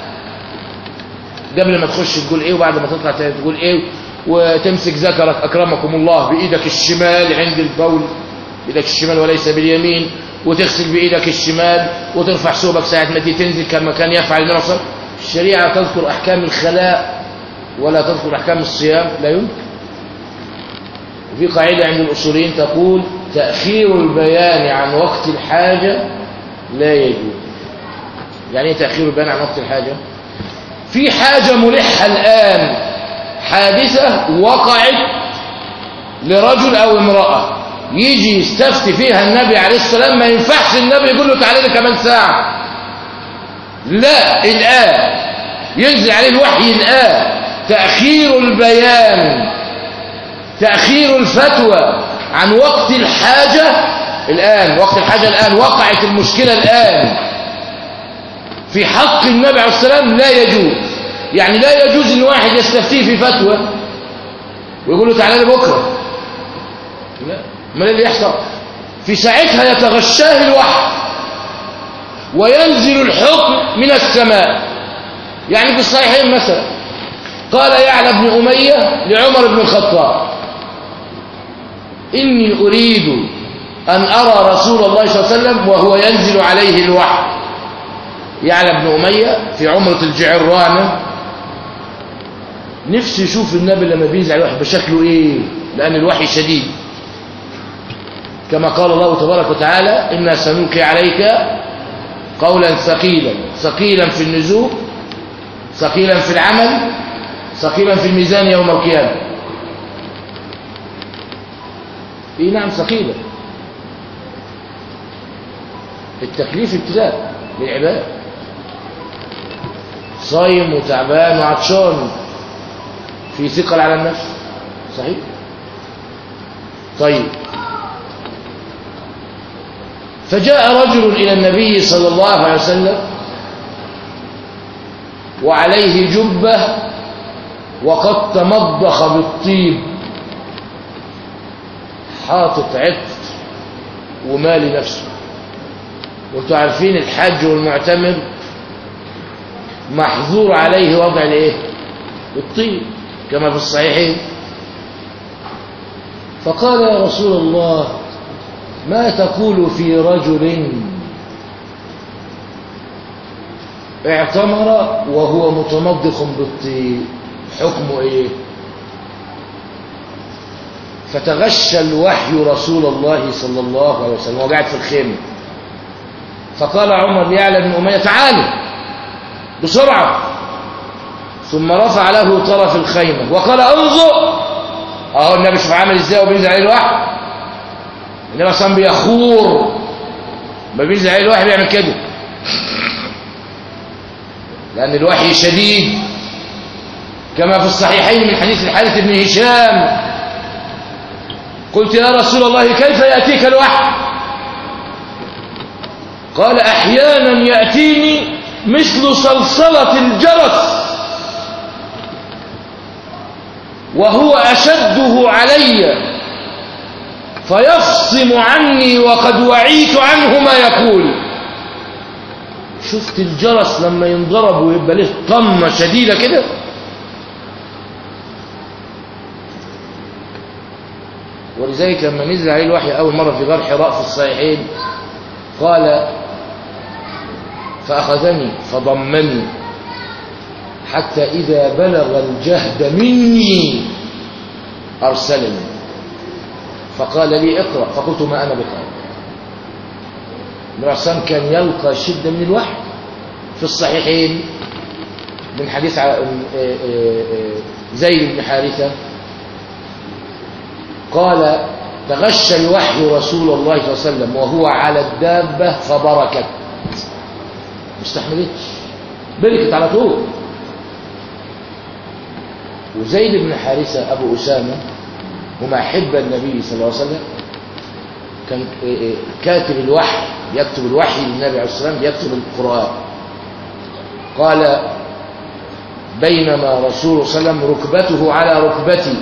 قبل ما تخش تقول إيه وبعد ما تطلع تقول إيه وتمسك ذكرك أكرمكم الله بإيدك الشمال عند البول بإيدك الشمال وليس باليمين وتغسل بإيدك الشمال وترفع ثوبك ساعة ما تنزل كما كان يفعل النبي صلى الله عليه وسلم الشريعة تذكر أحكام الخلاء ولا تذكر أحكام الصيام لا يمكن وفي قاعدة عند الأصوليين تقول تأخير البيان عن وقت الحاجة لا يجوز يعني ايه تأخير البيان عن وقت الحاجة في حاجة ملحة الآن حادثة وقعت لرجل أو امرأة يجي يستفتي فيها النبي عليه السلام ما ينفعش النبي يقول له تعالى لي كمان ساعة لا الآن ينزل عليه الوحي الآن تأخير البيان تأخير الفتوى عن وقت الحاجة الآن وقت الحاجة الآن وقعت المشكلة الآن في حق النبي عليه السلام لا يجوز يعني لا يجوز ان واحد يستفتيه في فتوى ويقول له تعالى لي بكره لا ما اللي يحصل في ساعتها يتغشاه الوحي وينزل الحكم من السماء يعني في الصحيحين مثلا قال يعلى بن أمية لعمر بن الخطاب إني أريد أن أرى رسول الله صلى الله عليه وسلم وهو ينزل عليه الوحي يعلى بن أمية في عمرة الجعرانة نفسي يشوف النبي لما بينزل على الوحي بشكله إيه لأن الوحي شديد كما قال الله تبارك وتعالى إنا سنلقي عليك قولا ثقيلا ثقيلا في النزول ثقيلا في العمل ثقيلا في الميزان يوم القيامة إيه نعم ثقيلا التكليف ابتداء للعباد صايم وتعبان وعطشان في ثقل على النفس صحيح طيب فجاء رجل إلى النبي صلى الله عليه وسلم وعليه جبة وقد تمضخ بالطيب حاطط عطر ومالي نفسه وانتوا عارفين الحج والمعتمر محظور عليه وضع الايه الطيب كما في الصحيحين فقال يا رسول الله ما تقول في رجل اعتمر وهو متمضخ بالطيب حكمه ايه فتغشى الوحي رسول الله صلى الله عليه وسلم وقعد في الخيمة فقال عمر ليعلى بن أمية تعالوا بسرعة ثم رفع له طرف الخيمة وقال انظر اهو النبي شوف عامل ازاي وبينزل عليه الوحي النبي اصلا بيخور ما بينزل عليه الوحي بيعمل كده لأن الوحي شديد كما في الصحيحين من حديث الحارث بن هشام قلت يا رسول الله كيف يأتيك الوحي قال أحيانا يأتيني مثل صلصلة الجرس وهو أشده علي فيفصم عني وقد وعيت عنه ما يقول شفت الجرس لما ينضرب ويبقى له طمة شديدة كده ولذلك لما نزل عليه الوحي أول مرة في غار حراء في الصحيحين قال فأخذني فضمني حتى إذا بلغ الجهد مني أرسلني فقال لي اقرأ فقلت ما أنا بقرأ الرسام كان يلقى شدة من الوحي في الصحيحين من حديث زيد بن حارثة قال تغشى الوحي رسول الله صلى الله عليه وسلم وهو على الدابة فبركت ما استحملتش بركت على طول وزيد بن حارثة أبو أسامة هما حب النبي صلى الله عليه وسلم كان كاتب الوحي يكتب الوحي للنبي عليه الصلاة والسلام يكتب القرآن قال بينما رسول صلى الله عليه وسلم ركبته على ركبتي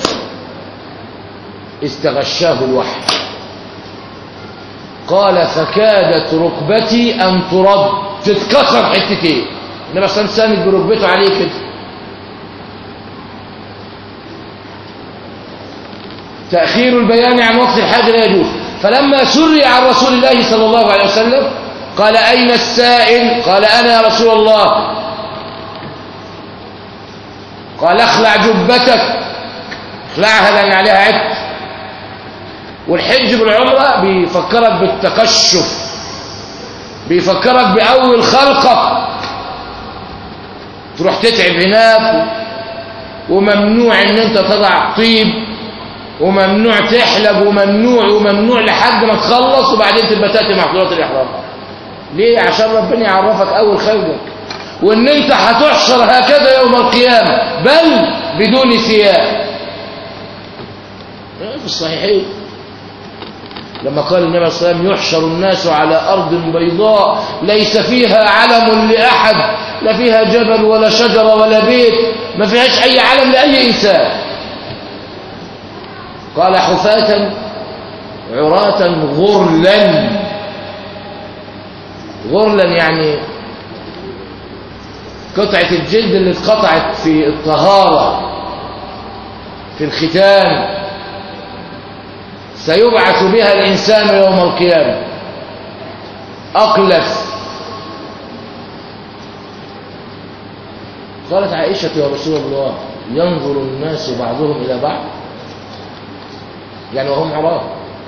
استغشاه الوحي قال فكادت ركبتي أن ترد تتكسر حتتين النبي صلى الله عليه وسلم بركبته عليه كده تأخير البيان عن وقت الحاجة لا يجوز فلما سري عن رسول الله صلى الله عليه وسلم قال أين السائل قال أنا يا رسول الله قال اخلع جبتك اخلعها لأن عليها عبء والحج بالعمرة بيفكرك بالتكشف بيفكرك بأول خلقك تروح تتعب هناك وممنوع ان انت تضع طيب وممنوع تحلب وممنوع وممنوع لحد ما تخلص وبعدين تبقى تاتي محظورات الاحرام ليه عشان ربنا يعرفك اول خلقك وان انت هتحشر هكذا يوم القيامه بل بدون ثياب في الصحيحين لما قال النبي صلى الله عليه وسلم يحشر الناس على أرض بيضاء ليس فيها علم لأحد لا فيها جبل ولا شجرة ولا بيت ما فيهاش أي علم لأي إنسان قال حفاة عراة غرلا غرلا يعني قطعة الجلد اللي اتقطعت في الطهارة في الختان سيبعث بها الإنسان يوم القيامة أقلف قالت عائشة يا رسول الله ينظر الناس بعضهم إلى بعض يعني وهم عراة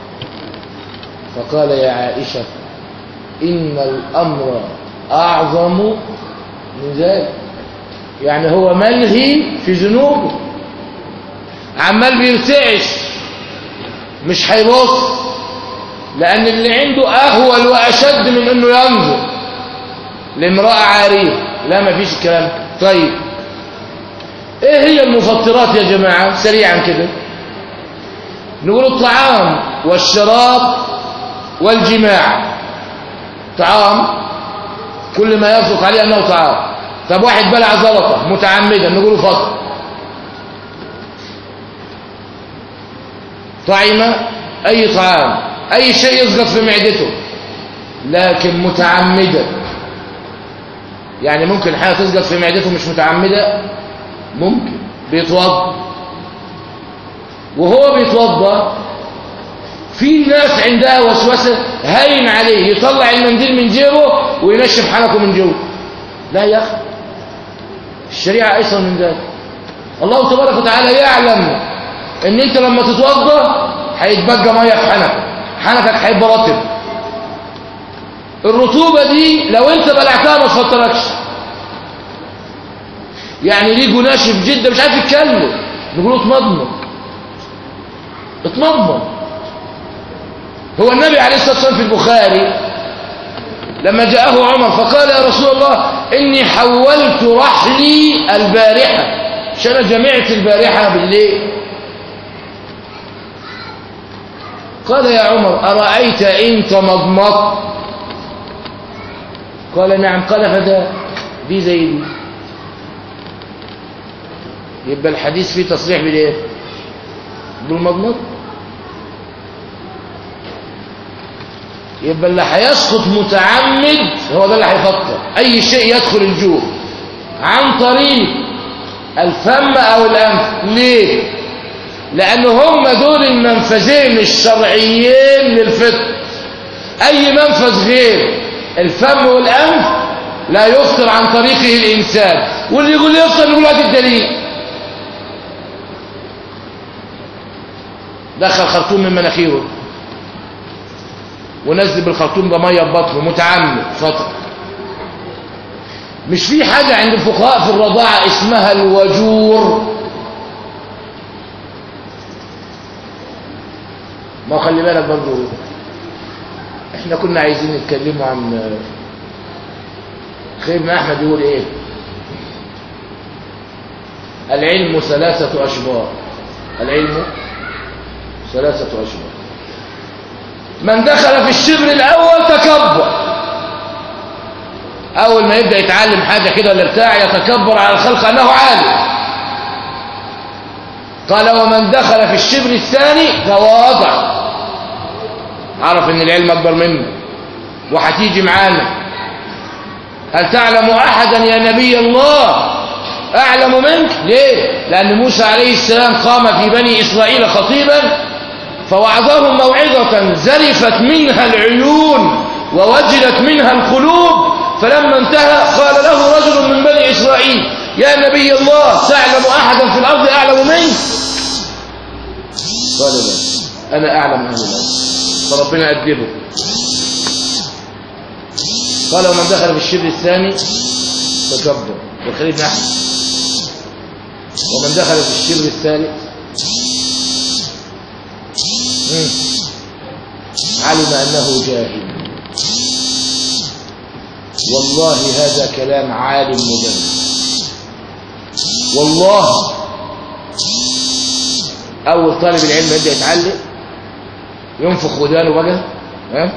فقال يا عائشة إن الأمر أعظم من ذلك يعني هو ملهي في ذنوبه عمال بيرتعش مش هيبص لأن اللي عنده أهول وأشد من أنه ينظر لامرأة عارية لا ما فيش الكلام طيب ايه هي المفطرات يا جماعة سريعا كده نقول الطعام والشراب والجماع طعام كل ما يصدق عليه أنه طعام طب واحد بلع زلطة متعمدا نقوله فطر طعم أي طعام أي شيء يسقط في معدته لكن متعمدا يعني ممكن حاجة تسقط في معدته مش متعمدة ممكن بيتوضا وهو بيتوضا في ناس عندها وسوسة هين عليه يطلع المنديل من جيبه وينشف حنكه من جوه لا يا أخي الشريعة أيسر من ذلك الله تبارك وتعالى يعلم ان انت لما تتوضا هيتبقى ميه في حنكك حنكك هيبقى رطب الرطوبه دي لو انت بلعتها ما تفطركش يعني ريجه ناشف جدا مش عارف يتكلم نقول له اتمضمض اتمضمض هو النبي عليه الصلاه والسلام في البخاري لما جاءه عمر فقال يا رسول الله اني حولت رحلي البارحه مش انا جمعت البارحه بالليل قال يا عمر أرأيت إن تمضمضت قال نعم قال فده دي زي دي يبقى الحديث فيه تصريح بالايه بالمضمض يبقى اللي هيسقط متعمد هو ده اللي هيفكر اي شيء يدخل الجوع عن طريق الفم او الانف ليه لأن هم دول المنفذين الشرعيين للفطر أي منفذ غير الفم والأنف لا يفطر عن طريقه الإنسان واللي يقول يفطر يقول هذا الدليل دخل خرطوم من مناخيره ونزل بالخرطوم ده ميه ببطنه متعمد فطر مش في حاجة عند الفقهاء في الرضاعة اسمها الوجور ما خلي بالك برضو احنا كنا عايزين نتكلموا عن خيرنا احمد يقول ايه العلم ثلاثة اشبار العلم ثلاثة اشبار من دخل في الشبر الاول تكبر اول ما يبدأ يتعلم حاجة كده ولا بتاع يتكبر على الخلق انه عالم قال ومن دخل في الشبر الثاني تواضع عرف ان العلم اكبر منه وهتيجي معانا هل تعلم احدا يا نبي الله اعلم منك ليه لان موسى عليه السلام قام في بني اسرائيل خطيبا فوعظهم موعظه زرفت منها العيون ووجلت منها القلوب فلما انتهى قال له رجل من بني اسرائيل يا نبي الله تعلم احدا في الارض اعلم منك قال لا أنا أعلم أهل الأرض فربنا أدبه قال ومن دخل في الشبر الثاني تكبر وخليل بن أحمد ومن دخل في الشبر الثالث مم. علم أنه جاهل والله هذا كلام عالم مبين والله أول طالب العلم يبدأ يتعلم ينفخ ودانه بقى ها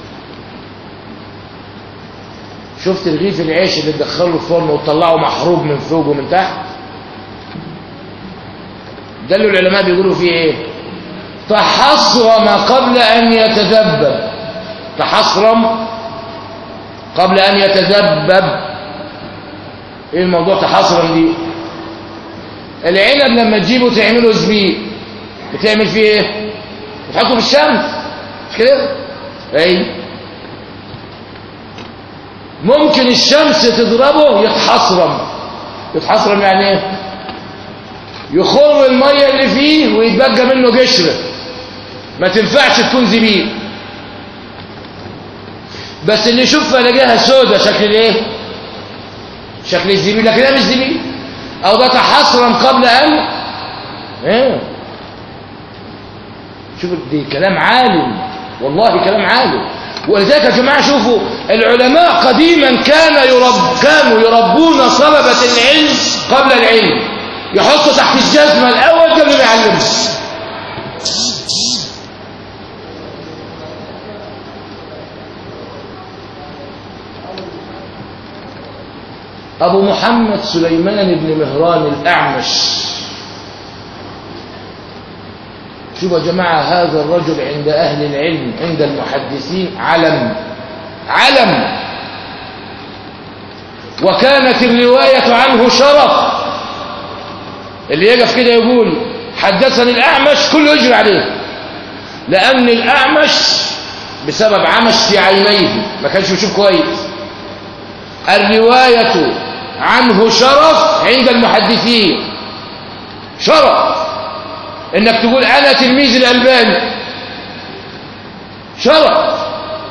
شفت رغيف العيش اللي تدخله الفرن وتطلعه محروق من فوق ومن تحت ده اللي العلماء بيقولوا فيه ايه تحصرم قبل ان يتذبب تحصرم قبل ان يتذبب ايه الموضوع تحصرم دي العنب لما تجيبه تعمله زبيب بتعمل فيه ايه بتحطه في الشمس مش كده اي ممكن الشمس تضربه يتحصرم يتحصرم يعني ايه يخر الميه اللي فيه ويتبقى منه قشره ما تنفعش تكون زبيب بس اللي يشوفها يلاقيها سودة شكل الايه شكل الزبيب لكن ده مش زبيب او ده تحصرا قبل ان ايه شوف دي كلام عالم والله كلام عالم ولذلك يا جماعه شوفوا العلماء قديما كان يرب كانوا يربون طلبه العلم قبل العلم يحطوا تحت الجزمه الاول قبل ما يعلموا أبو محمد سليمان بن مهران الأعمش شوفوا يا جماعة هذا الرجل عند أهل العلم عند المحدثين علم علم وكانت الرواية عنه شرف اللي يقف كده يقول حدثني الأعمش كله يجري عليه لأن الأعمش بسبب عمش في عينيه ما كانش يشوف كويس الرواية عنه شرف عند المحدثين شرف انك تقول انا تلميذ الالباني شرف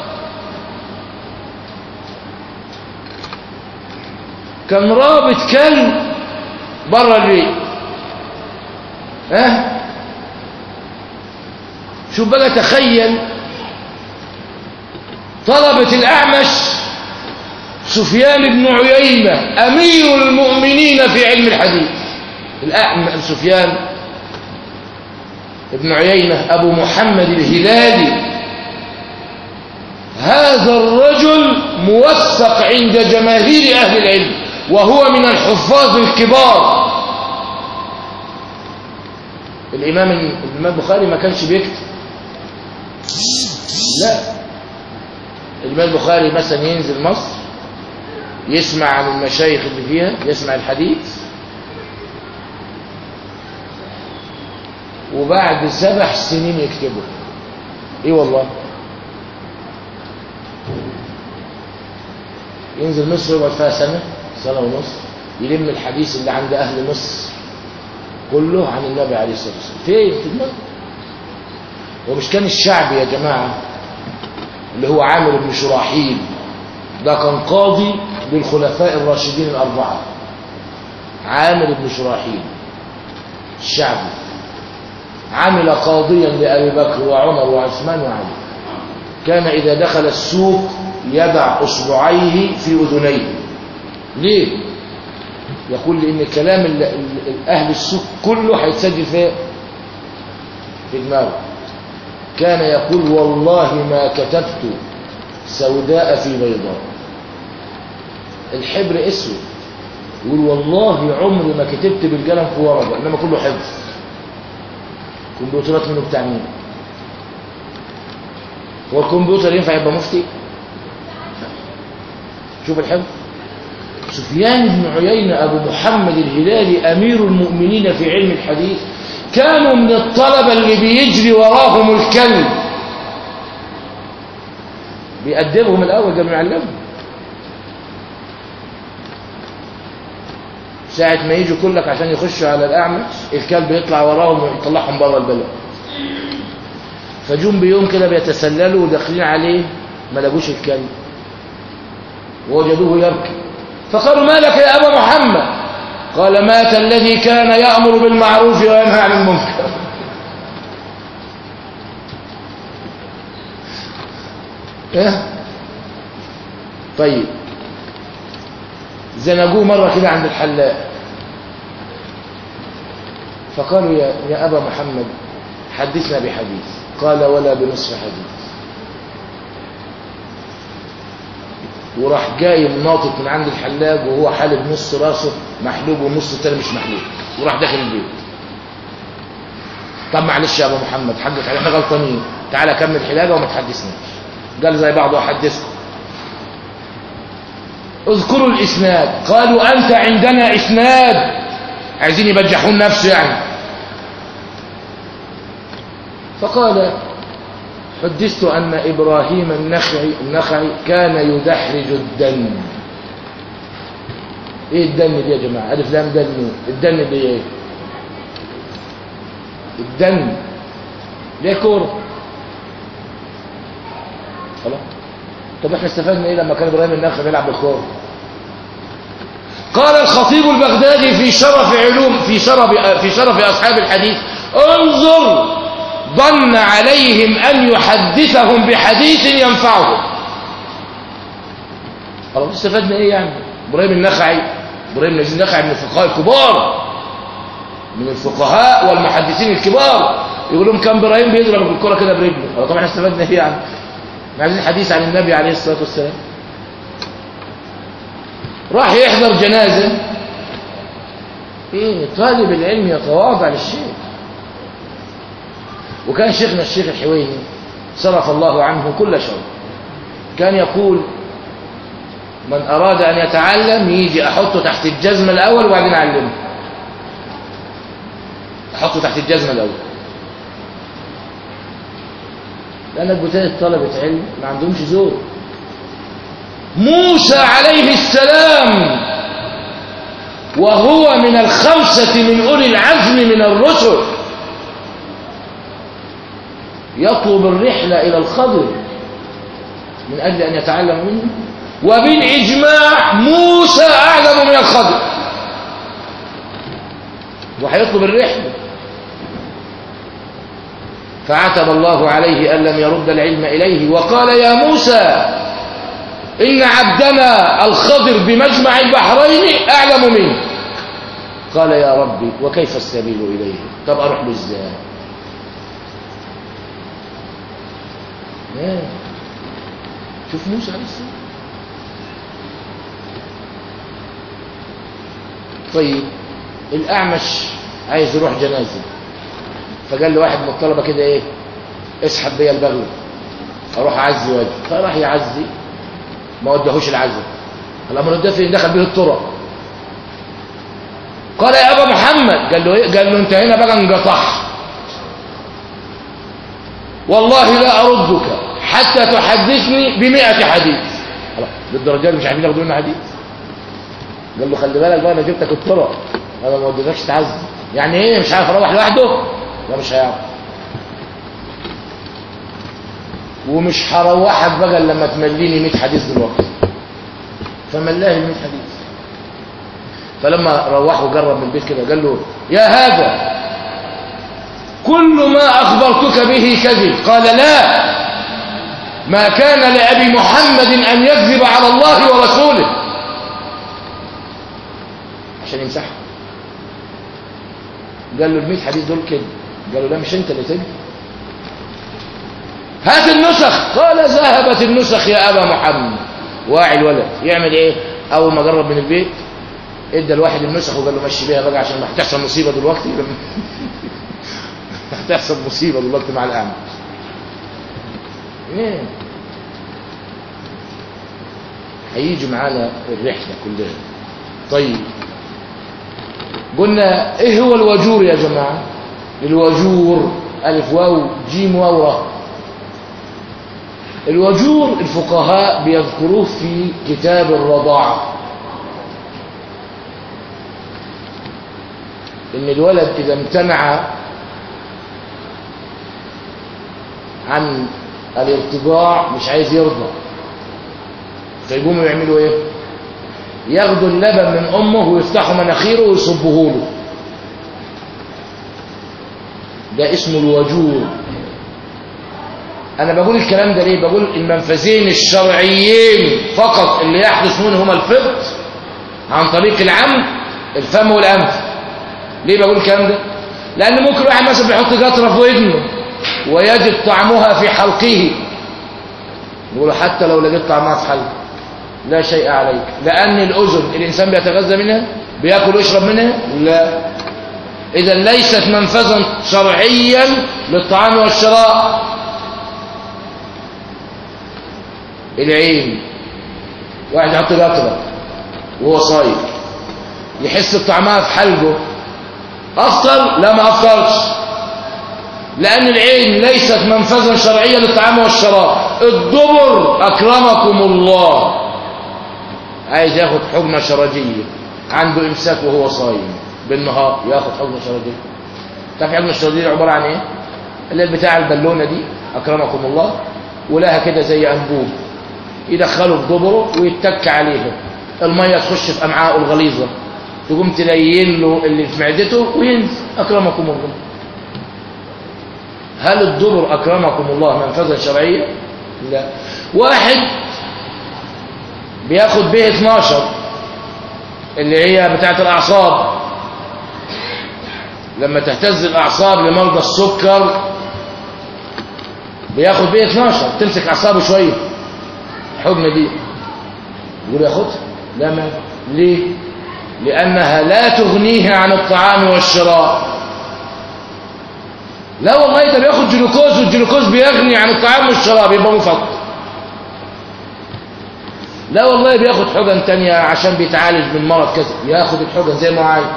كان رابط كلب بره البيت ها أه؟ شوف بقى تخيل طلبة الأعمش سفيان بن عيينة أمير المؤمنين في علم الحديث الأعمى سفيان بن عيينة أبو محمد الهلالي هذا الرجل موثق عند جماهير أهل العلم وهو من الحفاظ الكبار الإمام الإمام البخاري ما كانش بيكتب لا الإمام البخاري مثلا ينزل مصر يسمع عن المشايخ اللي فيها يسمع الحديث وبعد سبع سنين يكتبه ايه والله ينزل مصر يقعد فيها سنة سنة ونص يلم الحديث اللي عند أهل مصر كله عن النبي عليه الصلاة والسلام فين في دماغه ومش كان الشعب يا جماعة اللي هو عامر بن شراحيل ده كان قاضي للخلفاء الراشدين الأربعة عامر بن شراحيل الشعبي عمل قاضيا لأبي بكر وعمر وعثمان وعلي كان إذا دخل السوق يضع أصبعيه في أذنيه ليه؟ يقول لأن كلام ال- ال- أهل السوق كله هيتسجل في في دماغه كان يقول والله ما كتبت سوداء في بيضاء الحبر اسود يقول والله عمري ما كتبت بالقلم في ورقه انما كله حفظ كمبيوترات منه بتاع مين هو الكمبيوتر ينفع يبقى مفتي شوف الحفظ سفيان بن عيينة أبو محمد الهلالي أمير المؤمنين في علم الحديث كانوا من الطلبة اللي بيجري وراهم الكلب بيأدبهم الأول قبل ما يعلمهم ساعة ما يجوا كلك عشان يخشوا على الأعمش الكلب يطلع وراهم ويطلعهم بره البلد فجم بيوم كده بيتسللوا وداخلين عليه ما لقوش الكلب ووجدوه يبكي فقالوا ما لك يا أبا محمد قال مات الذي كان يأمر بالمعروف وينهى عن المنكر ايه طيب زنقوه مرة كده عند الحلاق فقالوا يا, يا أبا محمد حدثنا بحديث قال ولا بنصف حديث وراح جاي ناطط من عند الحلاق وهو حالب نص راسه محلوب والنص التاني مش محلوب وراح داخل البيت طب معلش يا ابو محمد حقك علينا غلطانين تعالى كمل حلاقه وما تحدثناش قال زي بعض احدثكم اذكروا الاسناد قالوا انت عندنا اسناد عايزين يبجحون نفسه يعني فقال حدثت أن إبراهيم النخعي, النخعي كان يدحرج الدن إيه الدن دي يا جماعة ألف لام دن الدن دي إيه الدن ليه كورة خلاص طب احنا استفدنا ايه لما كان ابراهيم النخعي بيلعب بالكوره قال الخطيب البغدادي في شرف علوم في شرف في شرف اصحاب الحديث انظر ظن عليهم أن يحدثهم بحديث ينفعهم خلاص استفدنا ايه يعني ابراهيم النخعي ابراهيم النخعي من الفقهاء الكبار من الفقهاء والمحدثين الكبار يقول لهم كان ابراهيم بيضرب بالكره كده برجله طبعا استفدنا ايه يعني عايزين حديث عن النبي عليه الصلاه والسلام راح يحضر جنازه ايه طالب العلم يتواضع للشيخ وكان شيخنا الشيخ الحويني صرف الله عنه كل شر كان يقول من أراد أن يتعلم يجي أحطه تحت الجزمة الأول وبعدين أعلمه أحطه تحت الجزمة الأول لأنك بتجد طلبة علم ما عندهمش زور موسى عليه السلام وهو من الخمسة من أولي العزم من الرسل يطلب الرحلة إلى الخضر من أجل أن يتعلم منه وبالإجماع موسى أعلم من الخضر وهيطلب الرحلة فعتب الله عليه أن لم يرد العلم إليه وقال يا موسى إن عبدنا الخضر بمجمع البحرين أعلم منه قال يا ربي وكيف السبيل إليه طب أروح له إزاي شوف موسى عليه السلام طيب الأعمش عايز يروح جنازة فقال له واحد من الطلبة كده ايه اسحب بيا البغل اروح اعزي واجي فراح يعزي ما ودهوش العزة الامر ده فين دخل به الطرق قال يا ابا محمد قال له ايه قال له انت هنا بقى انقطعت والله لا اردك حتى تحدثني بمئة حديث للدرجات مش عارفين ياخدوا لنا حديث قال له خلي بالك بقى انا جبتك الطرق انا ما وديتكش تعزي يعني ايه مش عارف اروح لوحده لا مش هيعرف ومش هروحك بقى لما تمليني 100 حديث دلوقتي فملاه ال 100 حديث فلما روحه جرب من البيت كده قال له يا هذا كل ما اخبرتك به كذب قال لا ما كان لأبي محمد أن يكذب على الله ورسوله عشان يمسحها قال له المئة حديث دول كده قال له لا مش انت اللي تكذب هات النسخ قال ذهبت النسخ يا أبا محمد واعي الولد يعمل ايه اول ما قرب من البيت ادى الواحد النسخ وقال له مشي بيها بقى عشان ما هتحصل مصيبه دلوقتي هتحصل مصيبه دلوقتي مع الاعمى ايه هيجي معانا الرحله كلها طيب قلنا ايه هو الوجور يا جماعه الوجور الف واو جيم واو راء الوجور الفقهاء بيذكروه في كتاب الرضاعة إن الولد إذا امتنع عن الارتضاع مش عايز يرضى فيقوموا يعملوا ايه ياخدوا اللبن من امه ويفتحوا مناخيره ويصبوه له ده اسمه الوجور انا بقول الكلام ده ليه بقول المنفذين الشرعيين فقط اللي يحدث منهما الفقد عن طريق العمد الفم والانف ليه بقول الكلام ده لان ممكن واحد مثلا بيحط قطره في ودنه ويجد طعمها في حلقه يقول حتى لو لقيت طعمها في حلقه لا شيء عليك لان الاذن الانسان بيتغذى منها بياكل ويشرب منها لا اذا ليست منفذا شرعيا للطعام والشراء العين واحد يحط قطره وهو صايم يحس بطعمها في حلقه افطر لا ما افطرش لان العين ليست منفذا شرعيا للطعام والشراب الدبر اكرمكم الله عايز ياخد حجنه شرجيه عنده امساك وهو صايم بالنهار ياخد حجنه شرجيه تعرف حجنه الشرجيه عباره عن ايه اللي بتاع البالونه دي اكرمكم الله ولها كده زي انبوب يدخله في دبره ويتك عليها الميه تخش في امعائه الغليظه تقوم تلين له اللي في معدته وينزل اكرمكم الله هل الدبر اكرمكم الله منفذا شرعيا لا واحد بياخد به 12 اللي هي بتاعه الاعصاب لما تهتز الاعصاب لمرضى السكر بياخد به 12 تمسك اعصابه شويه الحجنه دي يقول ياخدها لا ما ليه لانها لا تغنيه عن الطعام والشراء لا والله ده بياخد جلوكوز والجلوكوز بيغني عن الطعام والشراب يبقى مفضل لا والله بياخد حجن تانية عشان بيتعالج من مرض كذا ياخد الحجن زي ما عايز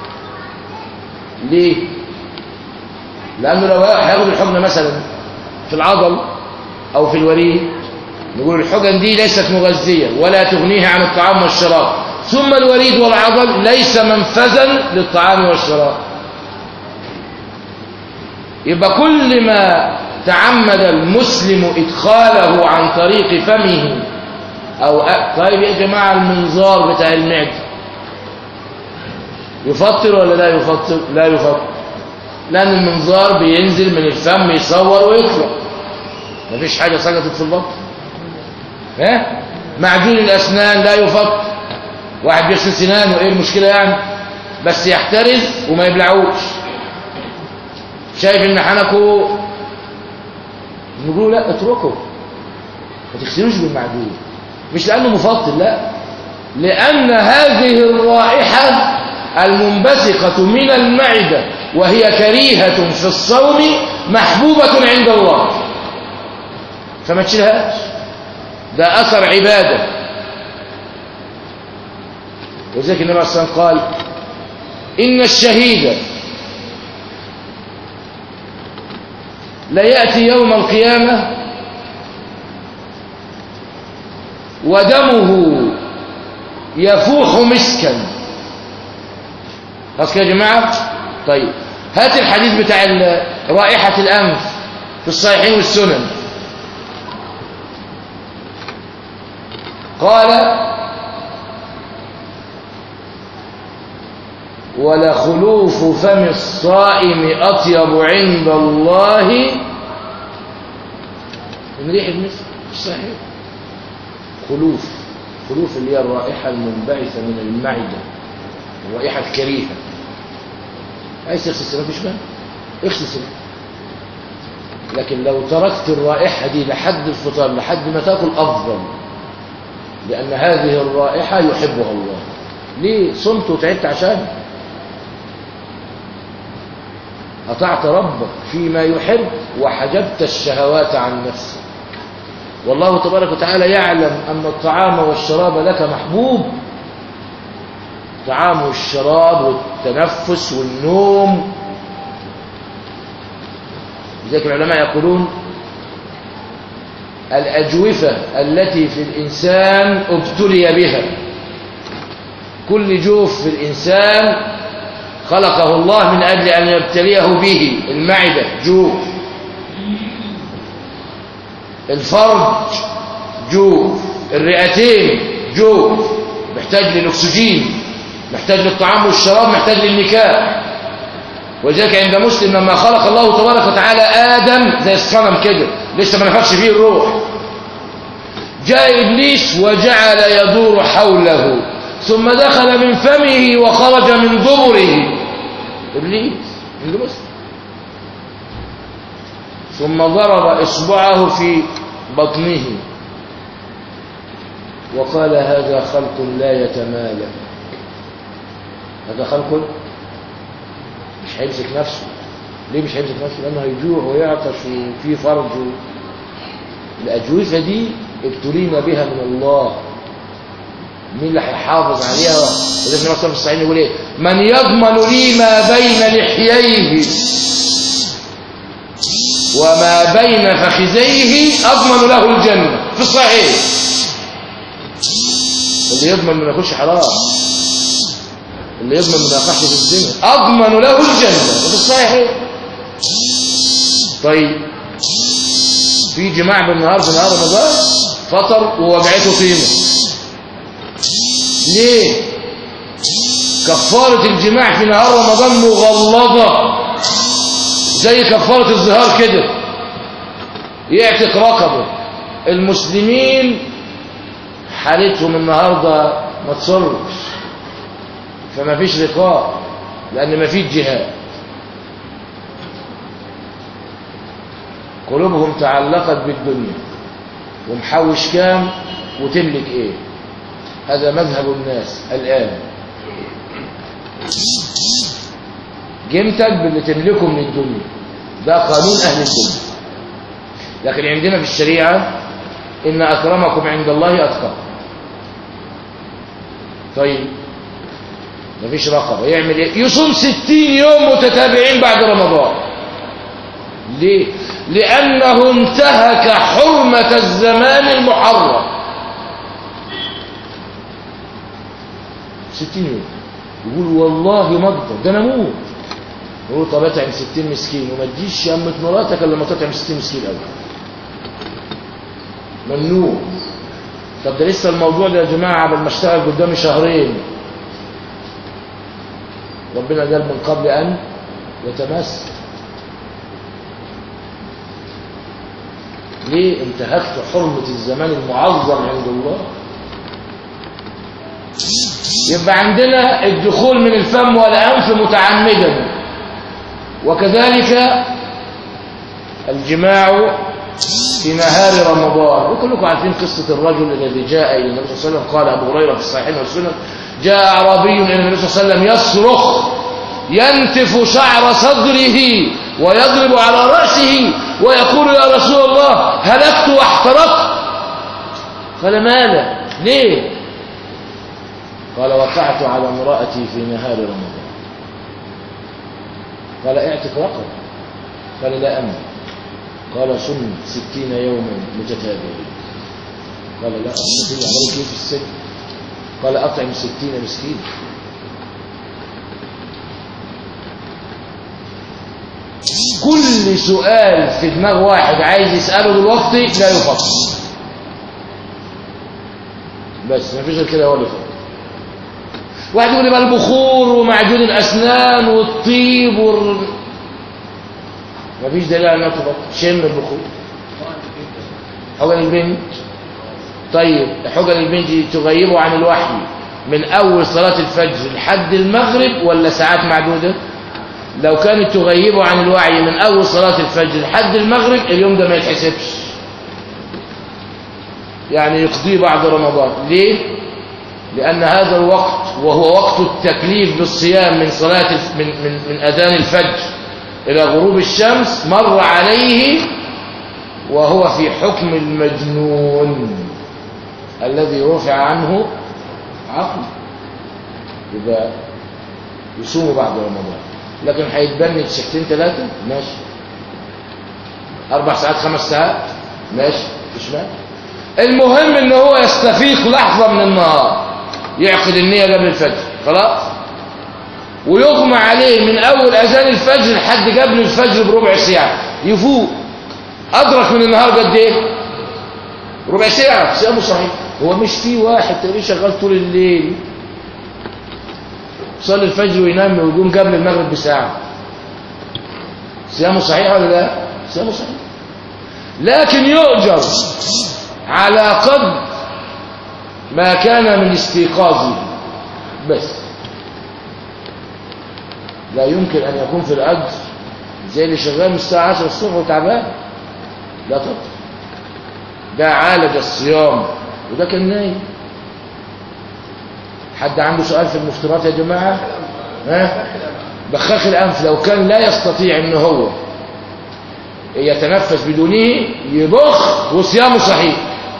ليه لانه لو هياخد الحجن مثلا في العضل او في الوريد نقول الحجن دي ليست مغذية ولا تغنيها عن الطعام والشراب ثم الوريد والعضل ليس منفذا للطعام والشراب يبقى كل ما تعمد المسلم إدخاله عن طريق فمه أو أ... طيب يا جماعة المنظار بتاع المعدة يفطر ولا لا يفطر لا يفطر لأن المنظار بينزل من الفم يصور ويطلع مفيش حاجة سقطت في البطن ها معجون الأسنان لا يفطر واحد بيغسل سنانه ايه المشكلة يعني بس يحترز وما يبلعوش شايف ان حنكه نقول لا اتركه ما تغسلوش بالمعجون مش لانه مفضل لا لان هذه الرائحه المنبثقه من المعده وهي كريهه في الصوم محبوبه عند الله فما تشيلهاش ده اثر عباده وذلك النبي عليه الصلاه والسلام قال ان الشهيد لا يأتي يوم القيامة ودمه يفوح مسكا خلاص كده يا جماعة طيب هات الحديث بتاع رائحة الأنف في الصحيحين والسنن قال ولخلوف فم الصائم أطيب عند الله من ريح المسك صحيح خلوف خلوف اللي هي الرائحة المنبعثة من المعدة الرائحة الكريهة عايز تغسل سنة مفيش مانع اغسل سنة لكن لو تركت الرائحة دي لحد الفطار لحد ما تاكل أفضل لأن هذه الرائحة يحبها الله ليه صمت وتعبت عشانها أطعت ربك فيما يحب وحجبت الشهوات عن نفسك والله تبارك وتعالى يعلم أن الطعام والشراب لك محبوب الطعام والشراب والتنفس والنوم لذلك العلماء يقولون الأجوفة التي في الإنسان ابتلي بها كل جوف في الإنسان خلقه الله من أجل أن يبتليه به المعدة جوف الفرج جوف الرئتين جوف محتاج للأكسجين محتاج للطعام والشراب محتاج للنكاح ولذلك عند مسلم لما خلق الله تبارك وتعالى آدم زي الصنم كده لسه ما نفخش فيه الروح جاء إبليس وجعل يدور حوله ثم دخل من فمه وخرج من دبره إبليس عند مسلم ثم ضرب إصبعه في بطنه وقال هذا خلق لا يتمالك هذا خلق مش هيمسك نفسه ليه مش هيمسك نفسه لأنه هيجوع ويعطش وفي فرج الأجوفة دي ابتلينا بها من الله مين اللي هيحافظ عليها وده في نصر الصحيحين يقول ايه من يضمن لي ما بين لحييه وما بين فخذيه اضمن له الجنه في الصحيح اللي يضمن ما يخش حرام اللي يضمن ما يقعش في الدنيا اضمن له الجنه في الصحيح طيب في جماع بالنهار في نهار رمضان فطر ووجعته طينه ليه كفارة الجماع في نهار رمضان مغلظة زي كفارة الظهار كده يعتق رقبه المسلمين حالتهم النهاردة ما تصرش فما فيش رقاب لأن ما فيش جهاد قلوبهم تعلقت بالدنيا ومحوش كام وتملك ايه هذا مذهب الناس الآن قيمتك باللي تملكه من الدنيا ده قانون أهل الدنيا لكن عندنا في الشريعة إن أكرمكم عند الله أتقاكم طيب مفيش رقبة يعمل إيه يصوم ستين يوم متتابعين بعد رمضان ليه لأنه انتهك حرمة الزمان المحرم ستين يوم يقول والله ما اقدر ده انا اموت يقول طب اطعم ستين مسكين وما تجيش يمة مراتك الا لما تطعم ستين مسكين الاول ممنوع طب ده لسه الموضوع ده يا جماعه قبل ما اشتغل قدامي شهرين ربنا قال من قبل ان يتمس ليه انتهكت حرمة الزمان المعظم عند الله يبقى عندنا الدخول من الفم والأنف متعمدا وكذلك الجماع في نهار رمضان وكلكم عارفين قصة الرجل الذي جاء إلى النبي صلى الله عليه وسلم قال أبو هريرة في الصحيحين والسنن جاء أعرابي إلى النبي صلى الله عليه وسلم يصرخ ينتف شعر صدره ويضرب على رأسه ويقول يا رسول الله هلكت واحترقت قال ماذا ليه قال وقعت على امرأتي في نهار رمضان قال اعتق رقب قال لا أمن قال صم ستين يوما متتابعين قال لا أستطيع عليك في السجن قال أطعم ستين مسكين كل سؤال في دماغ واحد عايز يسأله دلوقتي لا يفكر بس ما فيش غير كده هو اللي يفكر واحد يقول لي بقى البخور ومعجون الاسنان والطيب وال... ما فيش دليل على انها تفكر شم البخور حجن البنت طيب حجن البنت تغيبه عن الوحي من اول صلاه الفجر لحد المغرب ولا ساعات معدوده لو كانت تغيبه عن الوعي من أول صلاة الفجر لحد المغرب اليوم ده ما يتحسبش يعني يقضيه بعد رمضان ليه؟ لأن هذا الوقت وهو وقت التكليف بالصيام من صلاة من, من, من أذان الفجر إلى غروب الشمس مر عليه وهو في حكم المجنون الذي رفع عنه عقل يبقى يصوم بعد رمضان لكن هيتبني ساعتين ثلاثة ماشي أربع ساعات خمس ساعات ماشي مش ماشي المهم ان هو يستفيق لحظة من النهار يعقد النية قبل الفجر خلاص ويغمى عليه من أول أذان الفجر لحد قبل الفجر بربع ساعة يفوق أدرك من النهار قد إيه ربع ساعة صيامه صحيح هو مش في واحد تلاقيه شغال طول الليل يصلي الفجر وينام ويقوم قبل المغرب بساعة صيامه صحيح ولا لا صيامه صحيح لكن يؤجر على قدر ما كان من استيقاظه بس لا يمكن أن يكون في الأجر زي اللي شغال من الساعة 10 الصبح وتعبان لا طبعا ده عالج الصيام وده كان نايم حد عنده سؤال في المفترات يا جماعة ها بخاخ الأنف لو كان لا يستطيع ان هو يتنفس بدونه يبخ وصيامه صحيح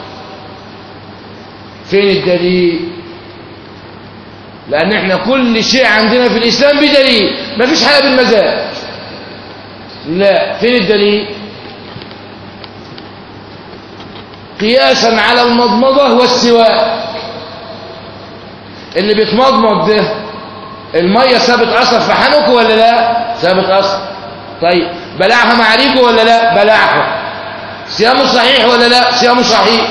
فين الدليل لأن احنا كل شيء عندنا في الإسلام بدليل مفيش حاجة بالمزاج لا فين الدليل قياسا على المضمضة والسواك اللي بيتمضمض ده المية ثابت أثر في حنكه ولا لا ثابت أثر طيب بلعها مع ريقه ولا لا بلعها صيامه صحيح ولا لا صيامه صحيح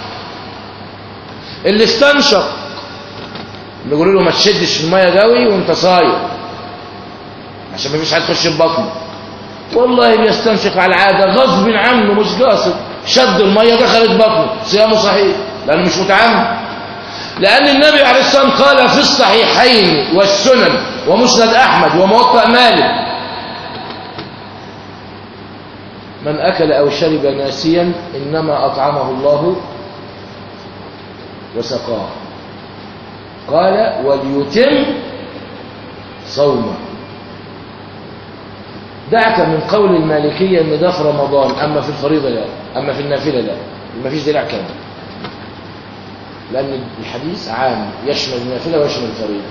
اللي استنشق بيقولوا له ما تشدش في الميه قوي وانت صايم عشان ما فيش حد يخش في بطنه والله بيستنشق على العاده غصب عنه مش قاصد شد الميه دخلت بطنه صيامه صحيح لانه مش متعمد لان النبي عليه الصلاه والسلام قال في الصحيحين والسنن ومسند احمد وموطأ مالك من اكل او شرب ناسيا انما اطعمه الله وسقاه قال وليتم صومه دعك من قول المالكية ان ده في رمضان اما في الفريضة لا اما في النافلة لا ما فيش دلع كلام لان الحديث عام يشمل النافلة ويشمل الفريضة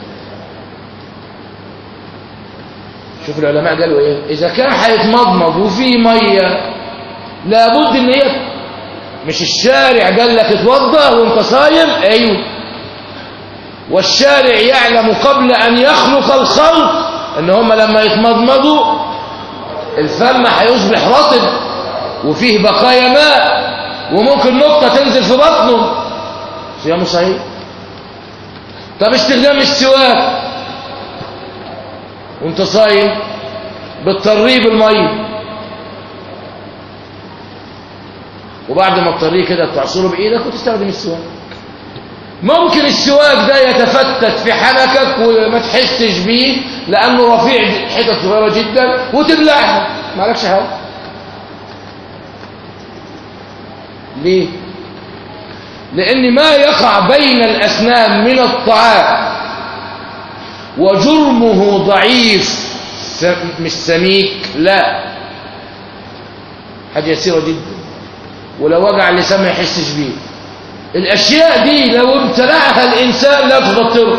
شوف العلماء قالوا ايه اذا كان هيتمضمض وفيه مية لابد ان هي مش الشارع قال لك اتوضى وانت صايم ايوه والشارع يعلم قبل ان يخلق الخلق ان هم لما يتمضمضوا الفم هيصبح رطب وفيه بقايا ماء وممكن نقطة تنزل في بطنه صيامه صحيح طب استخدام السواك وانت صايم بتطريه بالميه وبعد ما تطريه كده تعصره بايدك وتستخدم السواك ممكن السواك ده يتفتت في حنكك وما تحسش بيه لانه رفيع حتت صغيره جدا وتبلعها ما عليكش حاجه ليه لان ما يقع بين الاسنان من الطعام وجرمه ضعيف مش سميك لا حاجه يسيره جدا ولو وجع اللسان ما يحسش بيه الاشياء دي لو ابتلعها الانسان لا تفطره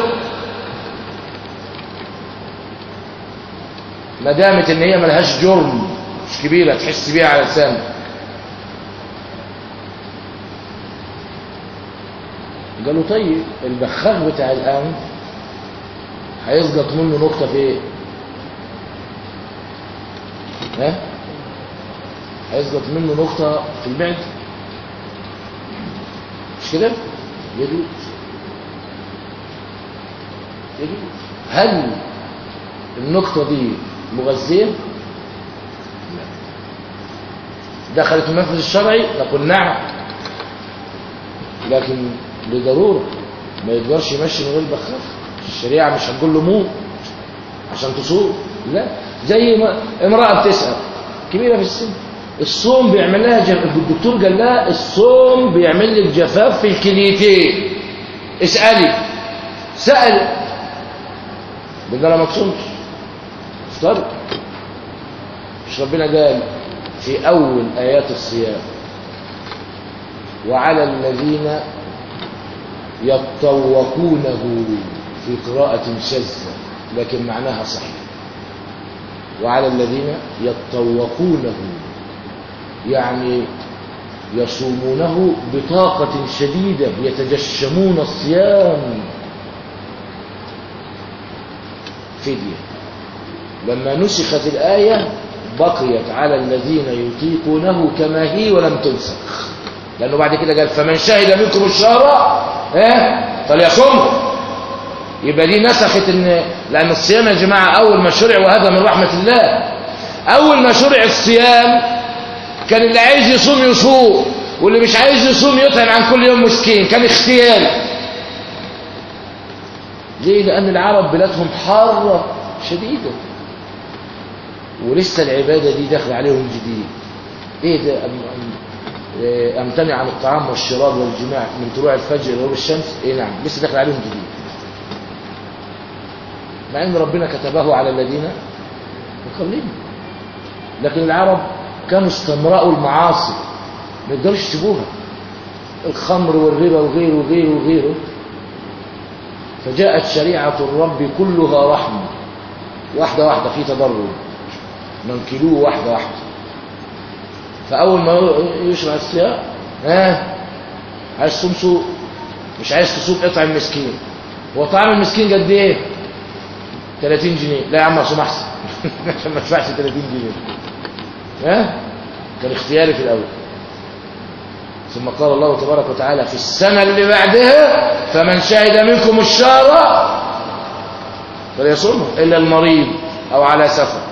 ما دامت ان هي ملهاش جرم مش كبيره تحس بيها على لسانك قالوا طيب البخاخ بتاع الانف هيسقط منه نقطه في ايه ها هيسقط منه نقطه في المعده مش كده يجوز يجوز هل النقطة دي مغذية لا دخلت المنفذ الشرعي نقول نعم لكن لضرورة ما يقدرش يمشي من غير بخاخ الشريعة مش هتقول له موت عشان تصوم لا زي ما امرأة بتسأل كبيرة في السن الصوم بيعمل لها جف... الدكتور قال لها الصوم بيعمل لك جفاف في الكليتين اسألي سأل قال لها ما تصومش افطر مش ربنا قال في أول آيات الصيام وعلى الذين يتطوقونه في قراءة شاذة لكن معناها صحيح وعلى الذين يتطوقونه يعني يصومونه بطاقة شديدة يتجشمون الصيام فدية لما نسخت الآية بقيت على الذين يطيقونه كما هي ولم تنسخ لأنه بعد كده قال فمن شهد منكم الشهر ايه فليصمه يبقى دي نسخت ان لأن الصيام يا جماعة أول ما شرع وهذا من رحمة الله أول ما شرع الصيام كان اللي عايز يصوم يصوم واللي مش عايز يصوم يطعم عن كل يوم مسكين كان اختياري ليه لأن العرب بلادهم حارة شديدة ولسه العبادة دي داخل عليهم جديد ايه ده أم أم إيه امتنع عن الطعام والشراب والجماع من طلوع الفجر إلى غروب الشمس ايه نعم لسه داخل عليهم جديد مع ان ربنا كتبه على الذين يقلبون لكن العرب كانوا استمرأوا المعاصي ما يقدروا يسيبوها الخمر والربا وغيره وغيره وغيره فجاءت شريعة الرب كلها رحمة واحدة واحدة في تدرج ننكلوه واحدة واحدة فأول ما يشرع الصيام ها عايز تصوم سوق مش عايز تصوم اطعم مسكين هو طعام المسكين قد ايه 30 جنيه لا يا عم اصوم احسن عشان ما تدفعش 30 جنيه ها كان اختياري في الاول ثم قال الله تبارك وتعالى في السنة اللي بعدها فمن شهد منكم الشهر فليصومه إلا المريض أو على سفر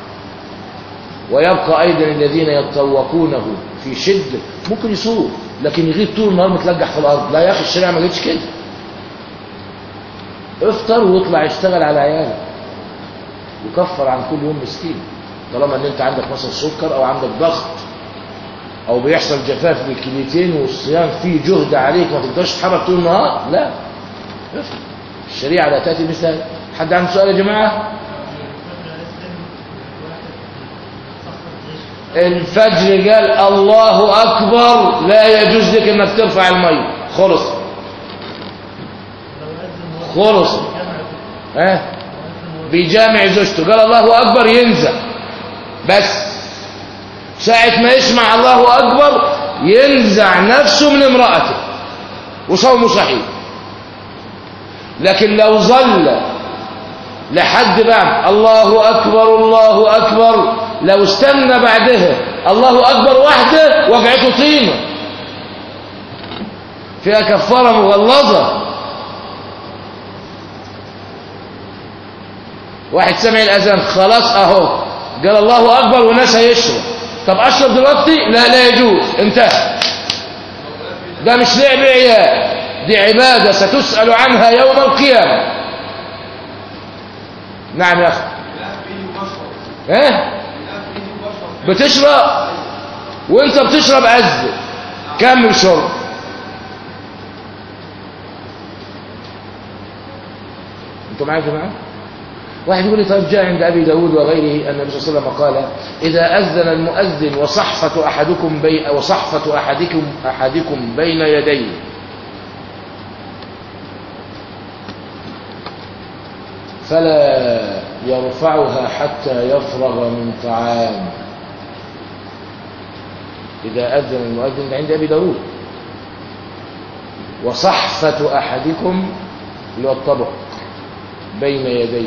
ويبقى أيضا الذين يتطوقونه في شدة ممكن يصوم لكن يغيب طول النهار متلجح في الأرض لا يا أخي الشريعة ما جتش كده افطر واطلع اشتغل على عيالك وكفر عن كل يوم مسكين طالما ان انت عندك مثلا سكر او عندك ضغط او بيحصل جفاف للكليتين والصيام فيه جهد عليك ما تقدرش تتحرك طول النهار لا افطر الشريعه لا تاتي مثال حد عنده سؤال يا جماعه الفجر قال الله اكبر لا يجوز لك انك ترفع الميه خلص خلص ها أه؟ بيجامع زوجته قال الله اكبر ينزل بس ساعة ما يسمع الله أكبر ينزع نفسه من امرأته وصومه صحيح لكن لو ظل لحد بعد الله أكبر الله أكبر لو استنى بعدها الله أكبر وحده وقعته طينة فيها كفارة مغلظة واحد سمع الأذان خلاص أهو قال الله أكبر والناس هيشرب طب أشرب دلوقتي لا لا يجوز انتهى ده مش لعب عيال دي عبادة ستسأل عنها يوم القيامة نعم يا أخي ايه بتشرب وانت بتشرب أذن كمل شرب انتوا معايا يا جماعه واحد يقول لي طيب جاء عند أبي داود وغيره أن النبي صلى الله عليه وسلم قال إذا أذن المؤذن وصحفة أحدكم بي وصحفة أحدكم أحدكم بين يديه فلا يرفعها حتى يفرغ من طعام إذا أذن المؤذن عند أبي داود وصحفة أحدكم اللي هو الطبق بين يديه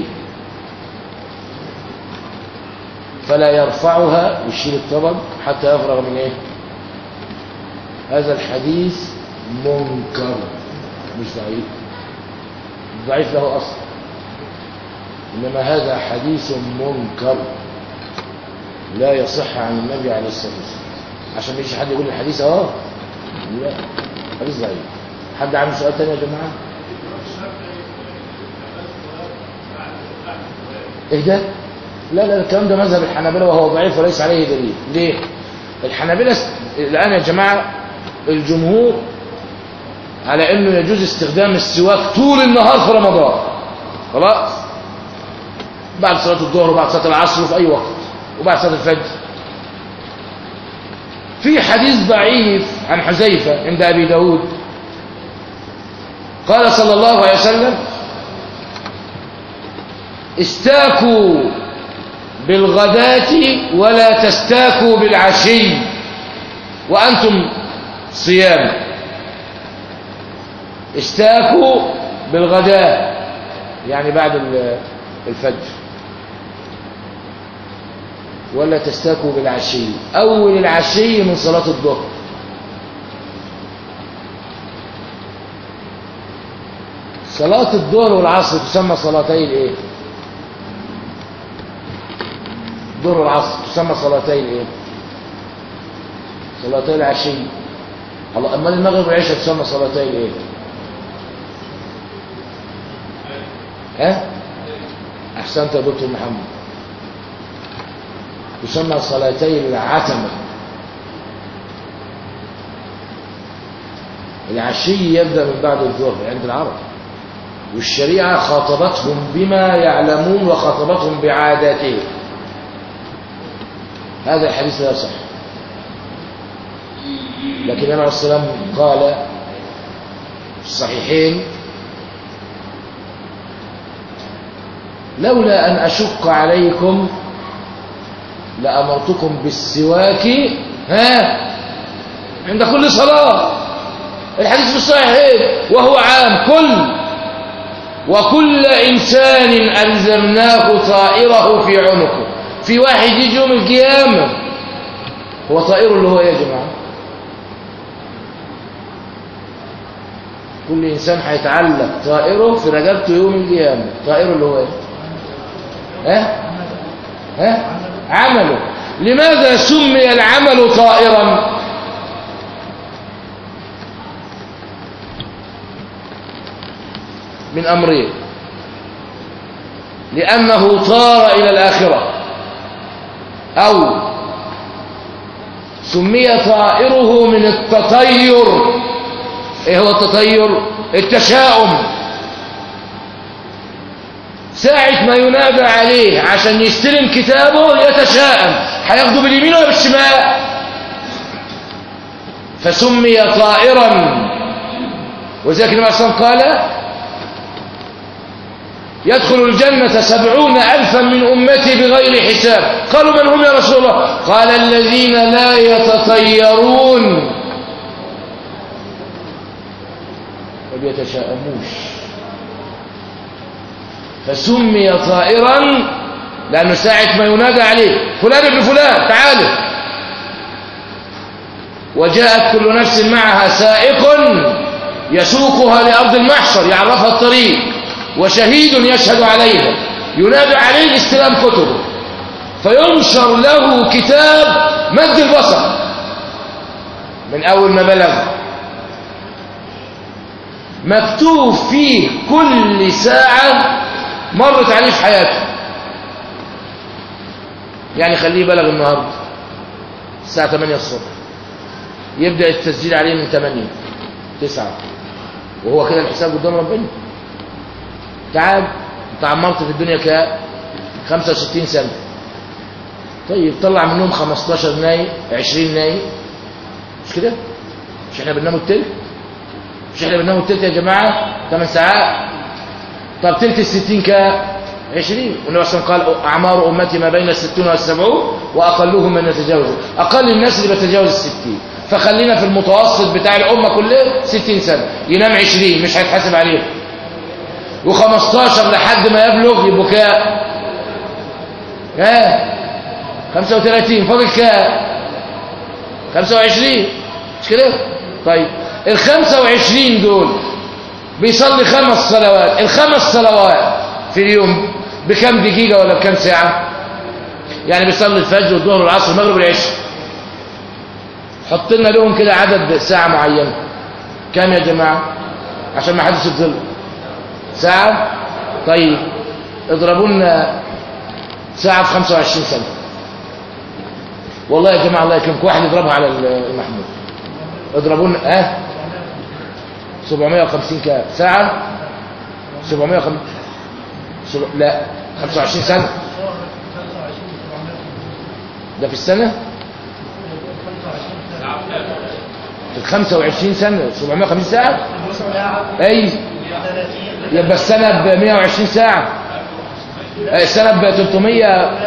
فلا يرفعها ويشيل الطبق حتى يفرغ من ايه هذا الحديث منكر مش ضعيف ضعيف له اصل انما هذا حديث منكر لا يصح عن النبي عليه الصلاه والسلام عشان ما يجي حد يقول الحديث اه لا حديث ضعيف حد عنده سؤال تاني يا جماعه ايه ده لا لا الكلام ده مذهب الحنابلة وهو ضعيف وليس عليه دليل ليه الحنابلة الآن يا جماعة الجمهور على انه يجوز استخدام السواك طول النهار في رمضان خلاص بعد صلاة الظهر وبعد صلاة العصر وفي اي وقت وبعد صلاة الفجر في حديث ضعيف عن حذيفة عند ابي داود قال صلى الله عليه وسلم استاكوا بالغداة ولا تستاكوا بالعشي وأنتم صيام استاكوا بالغداة يعني بعد الفجر ولا تستاكوا بالعشي أول العشي من صلاة الظهر صلاة الظهر والعصر تسمى صلاتي الايه الظهر والعصر تسمى صلاتي الايه صلاتي العشي الله امال المغرب والعشاء تسمى صلاتي الايه ها احسنت يا دكتور محمد تسمى صلاتي العتمه العشي يبدأ من بعد الظهر عند العرب والشريعة خاطبتهم بما يعلمون وخاطبتهم بعاداتهم هذا الحديث لا يصح لكن النبي عليه السلام قال في الصحيحين لولا أن أشق عليكم لأمرتكم بالسواك ها عند كل صلاة الحديث في الصحيحين وهو عام كل وكل إنسان ألزمناه طائره في عنقه في واحد يجي يوم القيامة هو طائره اللي هو إيه يا جماعة كل إنسان هيتعلق طائره في رقبته يوم القيامة طائره اللي هو إيه ها ها عمله لماذا سمي العمل طائرا من أمرين لأنه طار إلى الآخرة أو سمي طائره من التطير إيه هو التطير التشاؤم ساعة ما ينادى عليه عشان يستلم كتابه يتشاءم هياخده باليمين ولا بالشمال فسمي طائرا وذلك النبي صلى الله عليه وسلم قال يدخل الجنة سبعون ألفا من أمتي بغير حساب قالوا من هم يا رسول الله قال الذين لا يتطيرون ما بيتشاءموش فسمي طائرا لأنه ساعة ما ينادى عليه فلان ابن فلان تعالوا وجاءت كل نفس معها سائق يسوقها لأرض المحشر يعرفها الطريق وشهيد يشهد عليها ينادى عليه استلام كتبه فينشر له كتاب مد البصر من أول ما بلغ مكتوب فيه كل ساعة مرت عليه في حياته يعني خليه بلغ النهاردة الساعة 8 الصبح يبدأ التسجيل عليه من 8 9 وهو كده الحساب قدام ربنا تعال انت عمرت في الدنيا ك 65 سنة طيب طلع منهم 15 ناي 20 ناي مش كده مش احنا بننام التلت مش احنا بننام التلت يا جماعة 8 ساعات طب تلت الستين ك 20 والنبي صلى الله عليه وسلم قال أعمار أمتي ما بين الستون والسبعون وأقلهم من يتجاوز أقل الناس اللي بتجاوز الستين فخلينا في المتوسط بتاع الأمة كلها 60 سنة ينام 20 مش هيتحاسب عليهم و15 لحد ما يبلغ يبقوا كام ها 35 فاضل كام 25 مش كده طيب ال 25 دول بيصلي خمس صلوات الخمس صلوات في اليوم بكم دقيقة ولا بكم ساعة يعني بيصلي الفجر والظهر والعصر والمغرب والعشاء حط لنا لهم كده عدد ساعة معينة كام يا جماعة عشان ما حدش يتظلم ساعة طيب اضربوا لنا ساعة في 25 سنة والله يا جماعة الله يكرمكم واحد يضربها على المحمود اضربوا لنا اه 750 كام ساعة 750 سب... لا 25 سنة ده في السنة في ال 25 سنة 750 ساعة اي يبقى السنة ب 120 ساعة السنة ب 300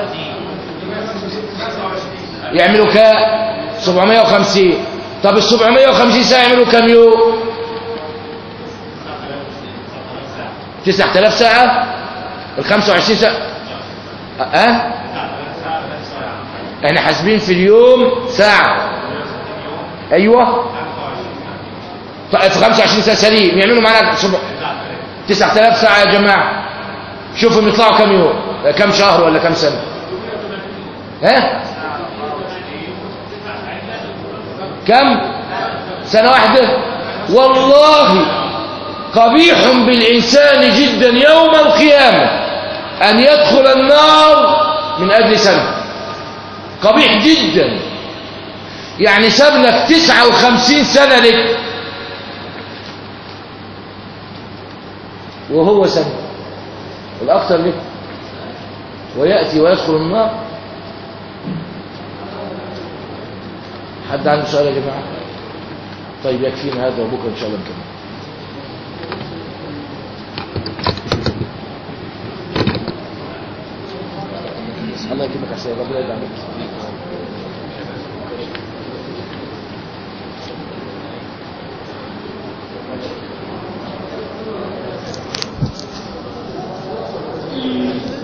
يعملوا كام 750 طب ال 750 ساعة يعملوا كام يوم 9000 ساعة ال 25 ساعة اه احنا حاسبين في اليوم ساعة ايوه طيب في 25 ساعة سليم يعملوا معانا 9000 ساعة يا جماعة شوفوا يطلعوا كم يوم كم شهر ولا كم سنة ها كم سنة واحدة والله قبيح بالإنسان جدا يوم القيامة أن يدخل النار من أجل سنة قبيح جدا يعني ساب لك تسعة وخمسين سنة لك وهو سنة والأكثر لك ويأتي ويدخل النار حد عنده سؤال يا جماعة طيب يكفينا هذا وبكرة إن شاء الله نكمل الله يكرمك عشان ربنا يدعمك Thank you.